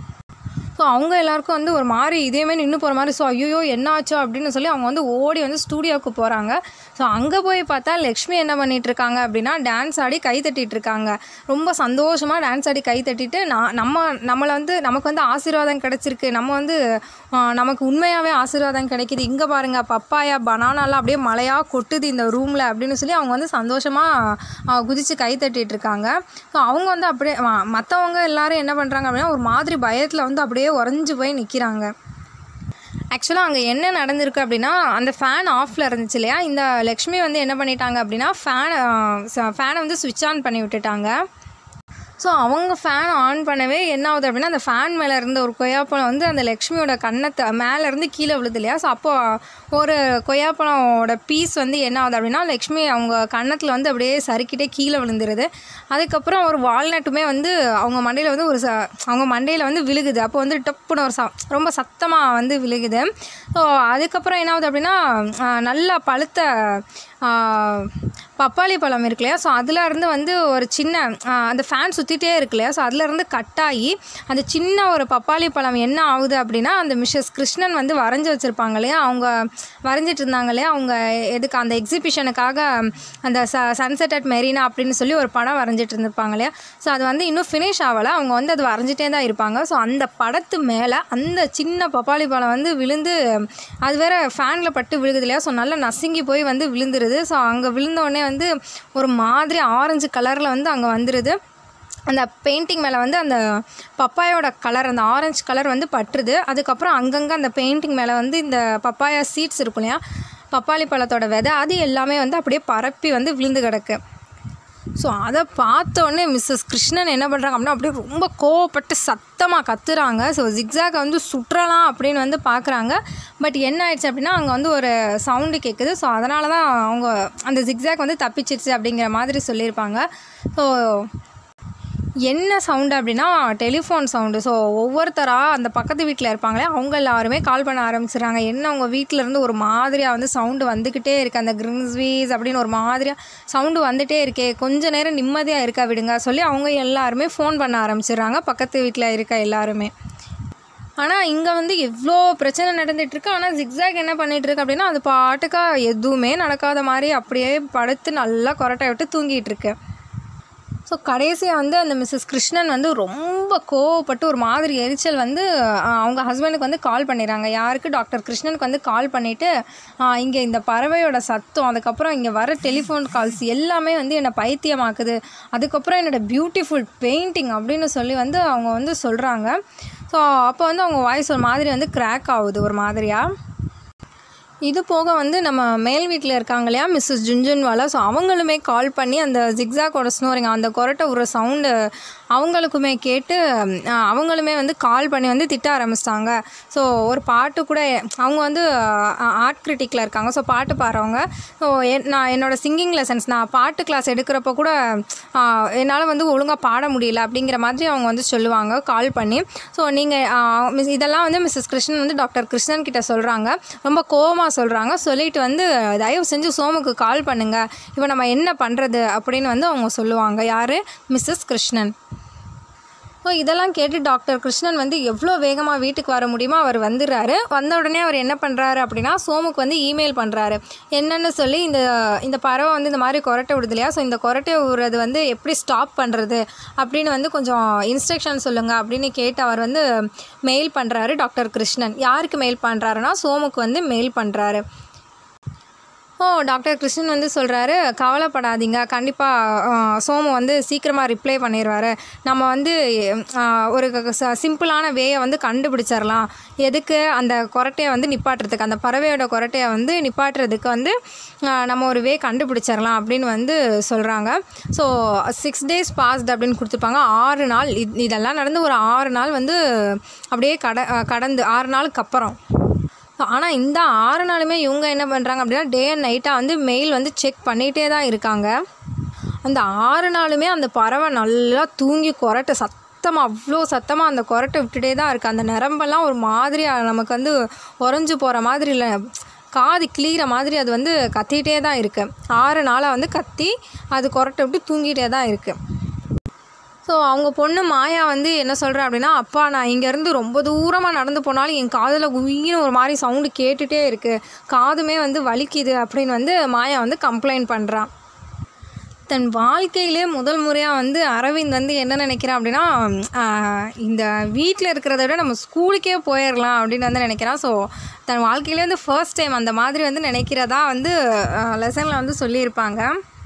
ஸோ அவங்க எல்லாருக்கும் வந்து ஒரு மாதிரி இதேமே நின்று போகிற மாதிரி ஸோ ஐயோ என்ன ஆச்சோ அப்படின்னு சொல்லி அவங்க வந்து ஓடி வந்து ஸ்டூடியோவுக்கு போகிறாங்க ஸோ அங்கே போய் பார்த்தா லக்ஷ்மி என்ன பண்ணிட்டு இருக்காங்க அப்படின்னா டான்ஸ் ஆடி கை தட்டிட்டு இருக்காங்க ரொம்ப சந்தோஷமாக டான்ஸ் ஆடி கை தட்டிட்டு நான் நம்ம நம்மளை வந்து நமக்கு வந்து ஆசீர்வாதம் கிடச்சிருக்கு நம்ம வந்து ஆஹ், நமக்கு உண்மையாகவே ஆசீர்வாதம் கிடைக்குது இங்கே பாருங்கள் பப்பாயா பனானாலாம் அப்படியே மழையாக கொட்டுது இந்த ரூமில் அப்படின்னு சொல்லி அவங்க வந்து சந்தோஷமாக குதித்து கை தட்டிட்டு இருக்காங்க ஸோ அவங்க வந்து அப்படியே மற்றவங்க எல்லாரும் என்ன பண்ணுறாங்க அப்படின்னா ஒரு மாதிரி பயத்தில் வந்து அப்படியே உறைஞ்சு போய் நிற்கிறாங்க ஆக்சுவலாக அங்கே என்ன நடந்திருக்கு அப்படின்னா அந்த ஃபேன் ஆஃபில் இருந்துச்சு இல்லையா இந்த லக்ஷ்மி வந்து என்ன பண்ணிட்டாங்க அப்படின்னா ஃபேனை ஃபேனை வந்து சுவிட்ச் ஆன் பண்ணி விட்டுட்டாங்க ஸோ அவங்க ஃபேன் ஆன் பண்ணவே என்ன ஆகுது அப்படின்னா அந்த ஃபேன் மேலே இருந்த ஒரு கொய்யாப்பழம் வந்து அந்த லக்ஷ்மியோட கன்னத்தை மேலே இருந்து கீழே விழுது இல்லையா ஸோ அப்போ ஒரு கொய்யாப்பழமோட பீஸ் வந்து என்ன ஆகுது அப்படின்னா லக்ஷ்மி அவங்க கன்னத்தில் வந்து அப்படியே சறுக்கிட்டே கீழே விழுந்துருது அதுக்கப்புறம் ஒரு வால்நட்டுமே வந்து அவங்க மண்டையில் வந்து ஒரு ச அவங்க மண்டையில் வந்து விழுகுது அப்போ வந்து டப்புன்னு ஒரு ச ரொம்ப சத்தமாக வந்து விழுகுது ஸோ அதுக்கப்புறம் என்ன ஆகுது அப்படின்னா ஆஹ், நல்லா பழுத்த ஆஹ், பப்பாளி பழம் இருக்கு இல்லையா ஸோ அதில் இருந்து வந்து ஒரு சின்ன ஆஹ், அந்த ஃபேன் சுற்றிட்டே இருக்கு இல்லையா ஸோ அதில் இருந்து கட்டாகி அந்த சின்ன ஒரு பப்பாளி பழம் என்ன ஆகுது அப்படின்னா அந்த மிஸ்ஸஸ் கிருஷ்ணன் வந்து வரைஞ்சி வச்சுருப்பாங்க இல்லையா அவங்க வரைஞ்சிட்டு இருந்தாங்க இல்லையா அவங்க எதுக்கு அந்த எக்ஸிபிஷனுக்காக அந்த ச சன்செட் அட் மெரினா அப்படின்னு சொல்லி ஒரு படம் வரைஞ்சிட்டு இருந்திருப்பாங்க இல்லையா ஸோ அது வந்து இன்னும் ஃபினிஷ் ஆகலை அவங்க வந்து அது வரைஞ்சிட்டே தான் இருப்பாங்க ஸோ அந்த படத்து மேலே அந்த சின்ன பப்பாளி பழம் வந்து விழுந்து அது வேற ஃபேனில் பட்டு விழுகுது இல்லையா ஸோ நல்லா நசுங்கி போய் வந்து விழுந்துருது ஸோ அங்கே விழுந்த உடனே வந்து ஒரு மாதிரி ஆரஞ்சு கலரில் வந்து அங்கே வந்துடுது அந்த பெயிண்டிங் மேலே வந்து அந்த பப்பாயோட கலர் அந்த ஆரஞ்சு கலர் வந்து பட்டுருது அதுக்கப்புறம் அங்கங்கே அந்த பெயிண்டிங் மேலே வந்து இந்த பப்பாயா சீட்ஸ் இருக்கும் இல்லையா பப்பாளி பழத்தோட விதை அது எல்லாமே வந்து அப்படியே பரப்பி வந்து விழுந்து கிடக்கு ஸோ அதை பார்த்தோன்னே மிஸ்ஸஸ் கிருஷ்ணன் என்ன பண்ணுறாங்க அப்படின்னா அப்படியே ரொம்ப கோவப்பட்டு சத்தமாக கத்துறாங்க ஸோ ஜிக்ஸாக்கை வந்து சுற்றலாம் அப்படின்னு வந்து பார்க்குறாங்க பட் என்ன ஆயிடுச்சு அப்படின்னா அங்கே வந்து ஒரு சவுண்டு கேட்குது ஸோ அதனால தான் அவங்க அந்த ஜிக்ஸாக் வந்து தப்பிச்சிருச்சு அப்படிங்கிற மாதிரி சொல்லியிருப்பாங்க ஸோ என்ன சவுண்டு அப்படின்னா டெலிஃபோன் சவுண்டு ஸோ ஒவ்வொருத்தராக அந்த பக்கத்து வீட்டில் இருப்பாங்களே அவங்க எல்லாருமே கால் பண்ண ஆரம்பிச்சிடுறாங்க என்ன உங்கள் வீட்டில் இருந்து ஒரு மாதிரியாக வந்து சவுண்டு வந்துக்கிட்டே இருக்குது அந்த கிரின்ஸ்வீஸ் அப்படின்னு ஒரு மாதிரியாக சவுண்டு வந்துட்டே இருக்கே கொஞ்ச நேரம் நிம்மதியாக இருக்கா விடுங்க சொல்லி அவங்க எல்லாருமே ஃபோன் பண்ண ஆரம்பிச்சிடுறாங்க பக்கத்து வீட்டில் இருக்க எல்லாருமே ஆனால் இங்கே வந்து எவ்வளோ பிரச்சனை நடந்துட்டு இருக்கு ஆனால் ஜிக்ஸாக் என்ன பண்ணிட்டு இருக்கு அப்படின்னா அது பாட்டுக்கா எதுவுமே நடக்காத மாதிரி அப்படியே படுத்து நல்லா கொரட்டை விட்டு தூங்கிட்டு இருக்கு ஸோ கடைசியாக வந்து அந்த மிஸ்ஸஸ் கிருஷ்ணன் வந்து ரொம்ப கோவப்பட்டு ஒரு மாதிரி எரிச்சல் வந்து ஆஹ், அவங்க ஹஸ்பண்டுக்கு வந்து கால் பண்ணிடுறாங்க யாருக்கு டாக்டர் கிருஷ்ணனுக்கு வந்து கால் பண்ணிவிட்டு இங்கே இந்த பறவையோட சத்தம் அதுக்கப்புறம் இங்கே வர டெலிஃபோன் கால்ஸ் எல்லாமே வந்து என்னை பைத்தியமாக்குது அதுக்கப்புறம் என்னோட பியூட்டிஃபுல் பெயிண்டிங் அப்படின்னு சொல்லி வந்து அவங்க வந்து சொல்கிறாங்க ஸோ அப்போ வந்து அவங்க வாய்ஸ் ஒரு மாதிரி வந்து கிராக் ஆகுது ஒரு மாதிரியாக இது போக வந்து நம்ம மேல் வீட்டில் இருக்காங்க இல்லையா மிஸ்ஸஸ் ஜுன்ஜுன்வாலா ஸோ அவங்களுமே கால் பண்ணி அந்த ஜிக்ஸாக்கோட ஸ்னோரிங் அந்த கொரட்டை விடுற சவுண்டு அவங்களுக்குமே கேட்டு அஹ், அவங்களுமே வந்து கால் பண்ணி வந்து திட்ட ஆரம்பிச்சிட்டாங்க ஸோ ஒரு பாட்டு கூட அவங்க வந்து ஆர்ட் கிரிட்டிக்கில் இருக்காங்க ஸோ பாட்டு பாடுறவங்க ஸோ நான் என்னோட சிங்கிங் லெசன்ஸ் நான் பாட்டு கிளாஸ் எடுக்கிறப்ப கூட என்னால் வந்து ஒழுங்காக பாட முடியல அப்படிங்கிற மாதிரி அவங்க வந்து சொல்லுவாங்க கால் பண்ணி ஸோ நீங்கள் மிஸ் இதெல்லாம் வந்து மிஸ்ஸஸ் கிருஷ்ணன் வந்து டாக்டர் கிருஷ்ணன் கிட்ட சொல்கிறாங்க ரொம்ப கோவமாக சொல்கிறாங்க சொல்லிட்டு வந்து தயவு செஞ்சு சோமுக்கு கால் பண்ணுங்கள் இப்போ நம்ம என்ன பண்ணுறது அப்படின்னு வந்து அவங்க சொல்லுவாங்க யார் மிஸ்ஸஸ் கிருஷ்ணன் ஸோ இதெல்லாம் கேட்டு டாக்டர் கிருஷ்ணன் வந்து எவ்வளோ வேகமாக வீட்டுக்கு வர முடியுமோ அவர் வந்துடுறாரு வந்த உடனே அவர் என்ன பண்ணுறாரு அப்படின்னா சோமுக்கு வந்து இமெயில் பண்ணுறாரு என்னன்னு சொல்லி இந்த இந்த பறவை வந்து இந்த மாதிரி கொரட்டை விடுது இல்லையா ஸோ இந்த கொரட்டை விடுறது வந்து எப்படி ஸ்டாப் பண்ணுறது அப்படின்னு வந்து கொஞ்சம் இன்ஸ்ட்ரக்ஷன் சொல்லுங்கள் அப்படின்னு கேட்டு அவர் வந்து மெயில் பண்ணுறாரு டாக்டர் கிருஷ்ணன் யாருக்கு மெயில் பண்ணுறாருன்னா சோமுக்கு வந்து மெயில் பண்ணுறாரு ஓ டாக்டர் கிருஷ்ணன் வந்து சொல்கிறாரு கவலைப்படாதீங்க கண்டிப்பாக சோமு வந்து சீக்கிரமாக ரிப்ளை பண்ணிடுவார் நம்ம வந்து ஆ, ஒரு ச- சிம்பிளான வேயை வந்து கண்டுபிடிச்சிடலாம் எதுக்கு அந்த கொரட்டையை வந்து நிப்பாட்டுறதுக்கு அந்த பறவையோட கொரட்டையை வந்து நிப்பாட்டுறதுக்கு வந்து ஆ, நம்ம ஒரு வே கண்டுபிடிச்சிடலாம் அப்படின்னு வந்து சொல்கிறாங்க ஸோ சிக்ஸ் டேஸ் பாஸ்ட் அப்படின்னு கொடுத்துருப்பாங்க ஆறு நாள் இது இதெல்லாம் நடந்து ஒரு ஆறு நாள் வந்து அப்படியே கட ஆ, கடந்து ஆறு நாளுக்கு அப்புறம் ஆனால் இந்த ஆறு நாளுமே இவங்க என்ன பண்ணுறாங்க அப்படின்னா டே அண்ட் நைட்டாக வந்து மெயில் வந்து செக் பண்ணிகிட்டே தான் இருக்காங்க அந்த ஆறு நாளுமே அந்த பறவை நல்லா தூங்கி கொரட்டை சத்தமாக அவ்வளோ சத்தமாக அந்த கொரட்டை விட்டுட்டே தான் இருக்குது அந்த நரம்பெல்லாம் ஒரு மாதிரியாக நமக்கு வந்து உறைஞ்சு போகிற மாதிரி இல்லை காது கிளியிற மாதிரி அது வந்து கத்திகிட்டே தான் இருக்குது ஆறு நாளாக வந்து கத்தி அது கொரட்டை விட்டு தூங்கிட்டே தான் இருக்குது ஸோ அவங்க பொண்ணு மாயா வந்து என்ன சொல்கிறா அப்படின்னா அப்பா நான் இங்கேருந்து ரொம்ப தூரமாக நடந்து போனாலும் என் காதில் குயின்னு ஒரு மாதிரி சவுண்டு கேட்டுகிட்டே இருக்குது காதுமே வந்து வலிக்குது அப்படின்னு வந்து மாயா வந்து கம்ப்ளைண்ட் பண்ணுறான் தன் வாழ்க்கையிலே முதல் முறையாக வந்து அரவிந்த் வந்து என்ன நினைக்கிறான் அப்படின்னா ஆஹ், இந்த வீட்டில் இருக்கிறத விட நம்ம ஸ்கூலுக்கே போயிடலாம் அப்படின்னு வந்து நினைக்கிறான் ஸோ தன் வாழ்க்கையிலே வந்து ஃபர்ஸ்ட் டைம் அந்த மாதிரி வந்து நினைக்கிறதா வந்து லெசனில் வந்து சொல்லியிருப்பாங்க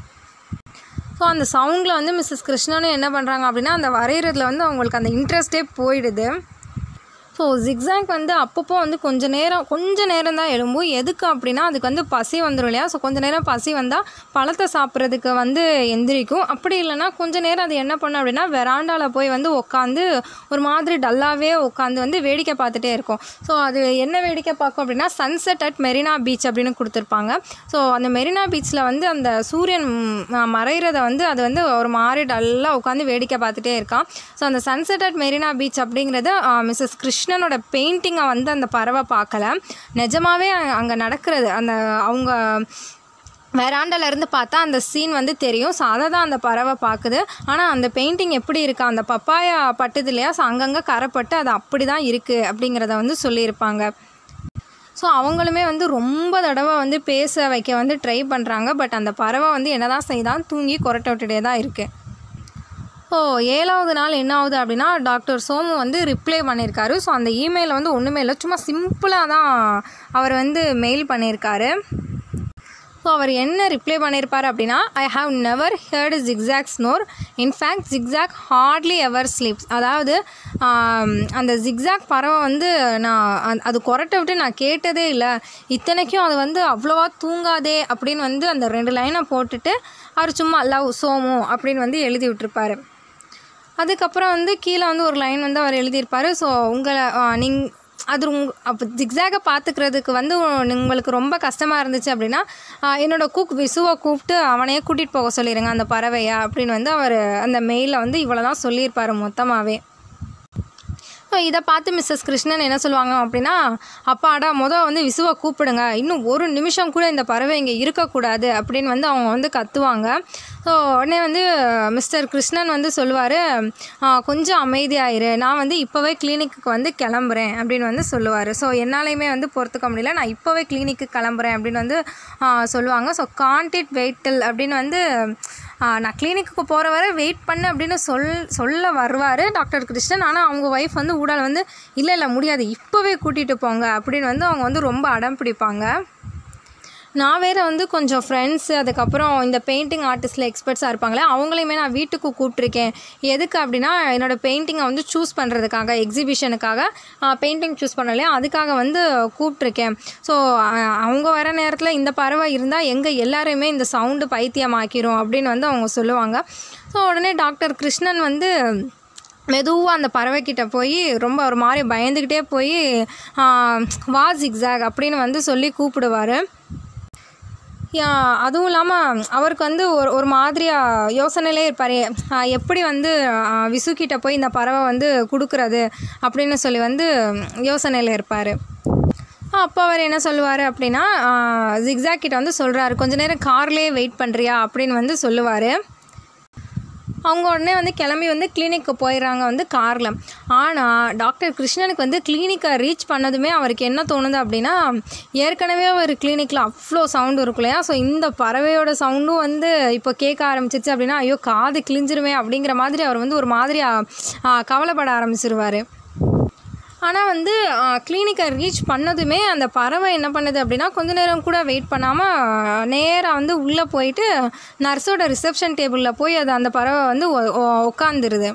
ஸோ அந்த சவுண்டில் வந்து மிஸ்ஸஸ் கிருஷ்ணனும் என்ன பண்ணுறாங்க அப்படின்னா அந்த வரைகிறதுல வந்து அவங்களுக்கு அந்த இன்ட்ரெஸ்ட்டே போயிடுது ஸோ ஜிக்ஸாக் வந்து அப்பப்போ வந்து கொஞ்ச நேரம் கொஞ்ச நேரம் தான் எழும்பும் எதுக்கு அப்படின்னா அதுக்கு வந்து பசி வந்துடும் இல்லையா ஸோ கொஞ்ச நேரம் பசி வந்தால் பழத்தை சாப்பிட்றதுக்கு வந்து எந்திரிக்கும் அப்படி இல்லைன்னா கொஞ்ச நேரம் அது என்ன பண்ணும் அப்படின்னா வெராண்டாவில் போய் வந்து உட்காந்து ஒரு மாதிரி டல்லாகவே உட்காந்து வந்து வேடிக்கை பார்த்துட்டே இருக்கும் ஸோ அது என்ன வேடிக்கை பார்க்கும் அப்படின்னா சன்செட் அட் மெரினா பீச் அப்படின்னு கொடுத்துருப்பாங்க ஸோ அந்த மெரினா பீச்சில் வந்து அந்த சூரியன் ம், மறையிறத வந்து அது வந்து ஒரு மாதிரி டல்லாக உட்காந்து வேடிக்கை பார்த்துட்டே இருக்கான் ஸோ அந்த சன்செட் அட் மெரினா பீச் அப்படிங்கிறது மிஸ்ஸஸ் கிருஷ்ணனோட பெயிண்டிங்கை வந்து அந்த பறவை பார்க்கல நிஜமாவே அங்கே நடக்கிறது அந்த அவங்க வெராண்டால இருந்து பார்த்தா அந்த சீன் வந்து தெரியும் ஸோ அதை தான் அந்த பறவை பார்க்குது ஆனால் அந்த பெயிண்டிங் எப்படி இருக்கா அந்த பப்பாயா பட்டுது இல்லையா ஸோ அங்கங்கே கரைப்பட்டு அது அப்படி தான் இருக்குது அப்படிங்கிறத வந்து சொல்லியிருப்பாங்க ஸோ அவங்களுமே வந்து ரொம்ப தடவை வந்து பேச வைக்க வந்து ட்ரை பண்ணுறாங்க பட் அந்த பறவை வந்து என்ன தான் செய்தான் தூங்கி கொரட்டை விட்டுட்டே தான் இருக்குது ஸோ ஏழாவது நாள் என்ன ஆகுது அப்படின்னா டாக்டர் சோமு வந்து ரிப்ளை பண்ணியிருக்காரு ஸோ அந்த இமெயிலில் வந்து ஒன்றுமே இல்லை சும்மா சிம்பிளாக தான் அவர் வந்து மெயில் பண்ணியிருக்காரு ஸோ அவர் என்ன ரிப்ளை பண்ணியிருப்பார் அப்படின்னா I have never heard Zigzag snore in fact Zigzag hardly ever sleeps அதாவது ஆம், அந்த ஜிக்ஸாக் பறவை வந்து நான் அந்த- அது கொரட்டை விட்டு நான் கேட்டதே இல்லை இத்தனைக்கும் அது வந்து அவ்வளோவா தூங்காதே அப்படின்னு வந்து அந்த ரெண்டு லைனை போட்டுட்டு அவர் சும்மா லவ் சோமு அப்படின்னு வந்து எழுதி விட்டுருப்பாரு அதுக்கப்புறம் வந்து கீழே வந்து ஒரு லைன் வந்து அவர் எழுதியிருப்பார் ஸோ உங்களை நீங் அது உங் அப்போ ஜிக்ஸாக பார்த்துக்கிறதுக்கு வந்து உ- உங்களுக்கு ரொம்ப கஷ்டமாக இருந்துச்சு அப்படின்னா ஆ, என்னோட குக் விசுவை கூப்பிட்டு அவனையே கூட்டிகிட்டு போக சொல்லிடுங்க அந்த பறவையை அப்படின்னு வந்து அவர் அந்த மெயிலில் வந்து இவ்வளோ தான் சொல்லியிருப்பார் மொத்தமாகவே ஸோ இதை பார்த்து மிஸ்ஸஸ் கிருஷ்ணன் என்ன சொல்லுவாங்க அப்படின்னா அப்பாடா மொதல் வந்து விசுவை கூப்பிடுங்க இன்னும் ஒரு நிமிஷம் கூட இந்த பறவை இங்கே இருக்கக்கூடாது அப்படின்னு வந்து அவங்க வந்து கத்துவாங்க ஸோ உடனே வந்து மிஸ்டர் கிருஷ்ணன் வந்து சொல்லுவார் கொஞ்சம் அமைதியாயிரு நான் வந்து இப்போவே கிளினிக்கு வந்து கிளம்புறேன் அப்படின்னு வந்து சொல்லுவார் ஸோ என்னாலையுமே வந்து பொறுத்துக்க முடியல நான் இப்போவே கிளினிக்கு கிளம்புறேன் அப்படின்னு வந்து ஆ, சொல்லுவாங்க ஸோ கான்டிட் வெயிட்டில் அப்படின்னு வந்து ஆ, நான் கிளினிக்கு போகிற வரை வெயிட் பண்ணு அப்படின்னு சொல் சொல்ல வருவார் டாக்டர் கிருஷ்ணன் ஆனால் அவங்க ஒய்ஃப் வந்து ஊடால வந்து இல்லை இல்லை முடியாது இப்போவே கூட்டிகிட்டு போங்க அப்படின்னு வந்து அவங்க வந்து ரொம்ப அடம் பிடிப்பாங்க நான் வேறு வந்து கொஞ்சம் ஃப்ரெண்ட்ஸு அதுக்கப்புறம் இந்த பெயிண்டிங் ஆர்டிஸ்டில் எக்ஸ்பர்ட்ஸாக இருப்பாங்களே அவங்களையுமே நான் வீட்டுக்கு கூப்பிட்ருக்கேன் எதுக்கு அப்படின்னா என்னோடய பெயிண்டிங்கை வந்து சூஸ் பண்ணுறதுக்காக எக்ஸிபிஷனுக்காக பெயிண்டிங் சூஸ் பண்ணலையா அதுக்காக வந்து கூப்பிட்ருக்கேன் ஸோ அவங்க வர நேரத்தில் இந்த பறவை இருந்தால் எங்கள் எல்லாரையுமே இந்த சவுண்டு பைத்தியமாக்கிரும் அப்படின்னு வந்து அவங்க சொல்லுவாங்க ஸோ உடனே டாக்டர் கிருஷ்ணன் வந்து மெதுவாக அந்த பறவைக்கிட்ட போய் ரொம்ப ஒரு மாதிரி பயந்துக்கிட்டே போய் வா ஜிக்ஸாக் அப்படின்னு வந்து சொல்லி கூப்பிடுவார் அதுவும் இல்லாமல் அவருக்கு வந்து ஒரு ஒரு மாதிரியாக யோசனையிலே இருப்பார் எப்படி வந்து விசுக்கிட்ட போய் இந்த பறவை வந்து கொடுக்குறது அப்படின்னு சொல்லி வந்து யோசனையில் இருப்பார் அப்போ அவர் என்ன சொல்லுவார் அப்படின்னா ஜிக்ஸாக் கிட்ட வந்து சொல்கிறாரு கொஞ்ச நேரம் கார்லேயே வெயிட் பண்ணுறியா அப்படின்னு வந்து சொல்லுவார் அவங்க உடனே வந்து கிளம்பி வந்து கிளினிக்கு போயிடுறாங்க வந்து காரில் ஆனால் டாக்டர் கிருஷ்ணனுக்கு வந்து கிளினிக்கை ரீச் பண்ணதுமே அவருக்கு என்ன தோணுது அப்படின்னா ஏற்கனவே ஒரு கிளினிக்கில் அவ்வளோ சவுண்டு இருக்கும் இல்லையா ஸோ இந்த பறவையோட சவுண்டும் வந்து இப்போ கேட்க ஆரம்பிச்சிச்சு அப்படின்னா ஐயோ காது கிழிஞ்சிருமே அப்படிங்கிற மாதிரி அவர் வந்து ஒரு மாதிரியாக கவலைப்பட ஆரம்பிச்சிருவார் ஆனால் வந்து கிளினிக்கை ரீச் பண்ணதுமே அந்த பறவை என்ன பண்ணுது அப்படின்னா கொஞ்ச நேரம் கூட வெயிட் பண்ணாமல் நேராக வந்து உள்ளே போயிட்டு நர்ஸோட ரிசப்ஷன் டேபிளில் போய் அது அந்த பறவை வந்து உட்காந்துருது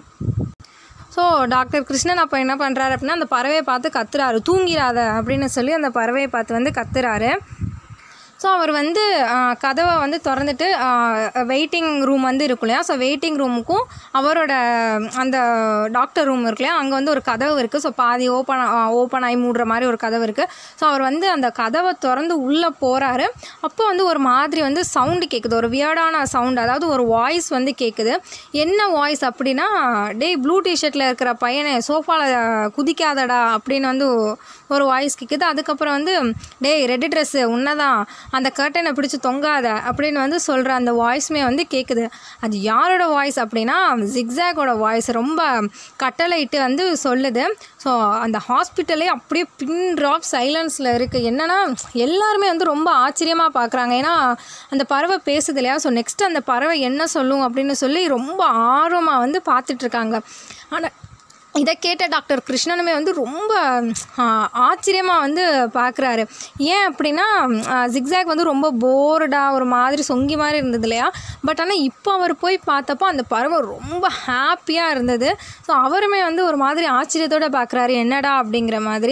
ஸோ டாக்டர் கிருஷ்ணன் அப்போ என்ன பண்ணுறாரு அப்படின்னா அந்த பறவையை பார்த்து கத்துறாரு தூங்கிடாத அப்படின்னு சொல்லி அந்த பறவையை பார்த்து வந்து கத்துறாரு ஸோ அவர் வந்து கதவை வந்து திறந்துட்டு வெயிட்டிங் ரூம் வந்து இருக்கும் இல்லையா ஸோ வெயிட்டிங் ரூமுக்கும் அவரோட அந்த டாக்டர் ரூம் இருக்கு இல்லையா அங்கே வந்து ஒரு கதவு இருக்குது ஸோ பாதி ஓப்பன் ஓப்பன் ஆகி மூடுற மாதிரி ஒரு கதவு இருக்குது ஸோ அவர் வந்து அந்த கதவை திறந்து உள்ளே போகிறாரு அப்போ வந்து ஒரு மாதிரி வந்து சவுண்டு கேட்குது ஒரு வியர்டான சவுண்டு அதாவது ஒரு வாய்ஸ் வந்து கேட்குது என்ன வாய்ஸ் அப்படின்னா டேய் ப்ளூ டிஷர்ட்டில் இருக்கிற பையனை சோஃபாவில் குதிக்காதடா அப்படின்னு வந்து ஒரு வாய்ஸ் கேட்குது அதுக்கப்புறம் வந்து டேய் ரெட் ட்ரெஸ்ஸு உன்னதான் அந்த கர்ட்டனை பிடிச்சி தொங்காத அப்படின்னு வந்து சொல்கிற அந்த வாய்ஸுமே வந்து கேட்குது அது யாரோட வாய்ஸ் அப்படின்னா ஜிக்ஸாகோட வாய்ஸ் ரொம்ப கட்டளையிட்டு வந்து சொல்லுது ஸோ அந்த ஹாஸ்பிட்டலே அப்படியே பின் ட்ராப் சைலன்ஸில் இருக்குது என்னென்னா எல்லாருமே வந்து ரொம்ப ஆச்சரியமாக பார்க்குறாங்க ஏன்னா அந்த பறவை பேசுது இல்லையா ஸோ நெக்ஸ்ட் அந்த பறவை என்ன சொல்லும் அப்படின்னு சொல்லி ரொம்ப ஆர்வமாக வந்து பார்த்துட்ருக்காங்க ஆனால் இதை கேட்ட டாக்டர் கிருஷ்ணனுமே வந்து ரொம்ப ஆச்சரியமாக வந்து பார்க்குறாரு ஏன் அப்படின்னா ஜிக்ஸாக் வந்து ரொம்ப போர்டாக ஒரு மாதிரி சொங்கி மாதிரி இருந்தது இல்லையா பட் ஆனால் இப்போ அவர் போய் பார்த்தப்போ அந்த பறவை ரொம்ப ஹாப்பியாக இருந்தது ஸோ அவருமே வந்து ஒரு மாதிரி ஆச்சரியத்தோடு பார்க்குறாரு என்னடா அப்படிங்கிற மாதிரி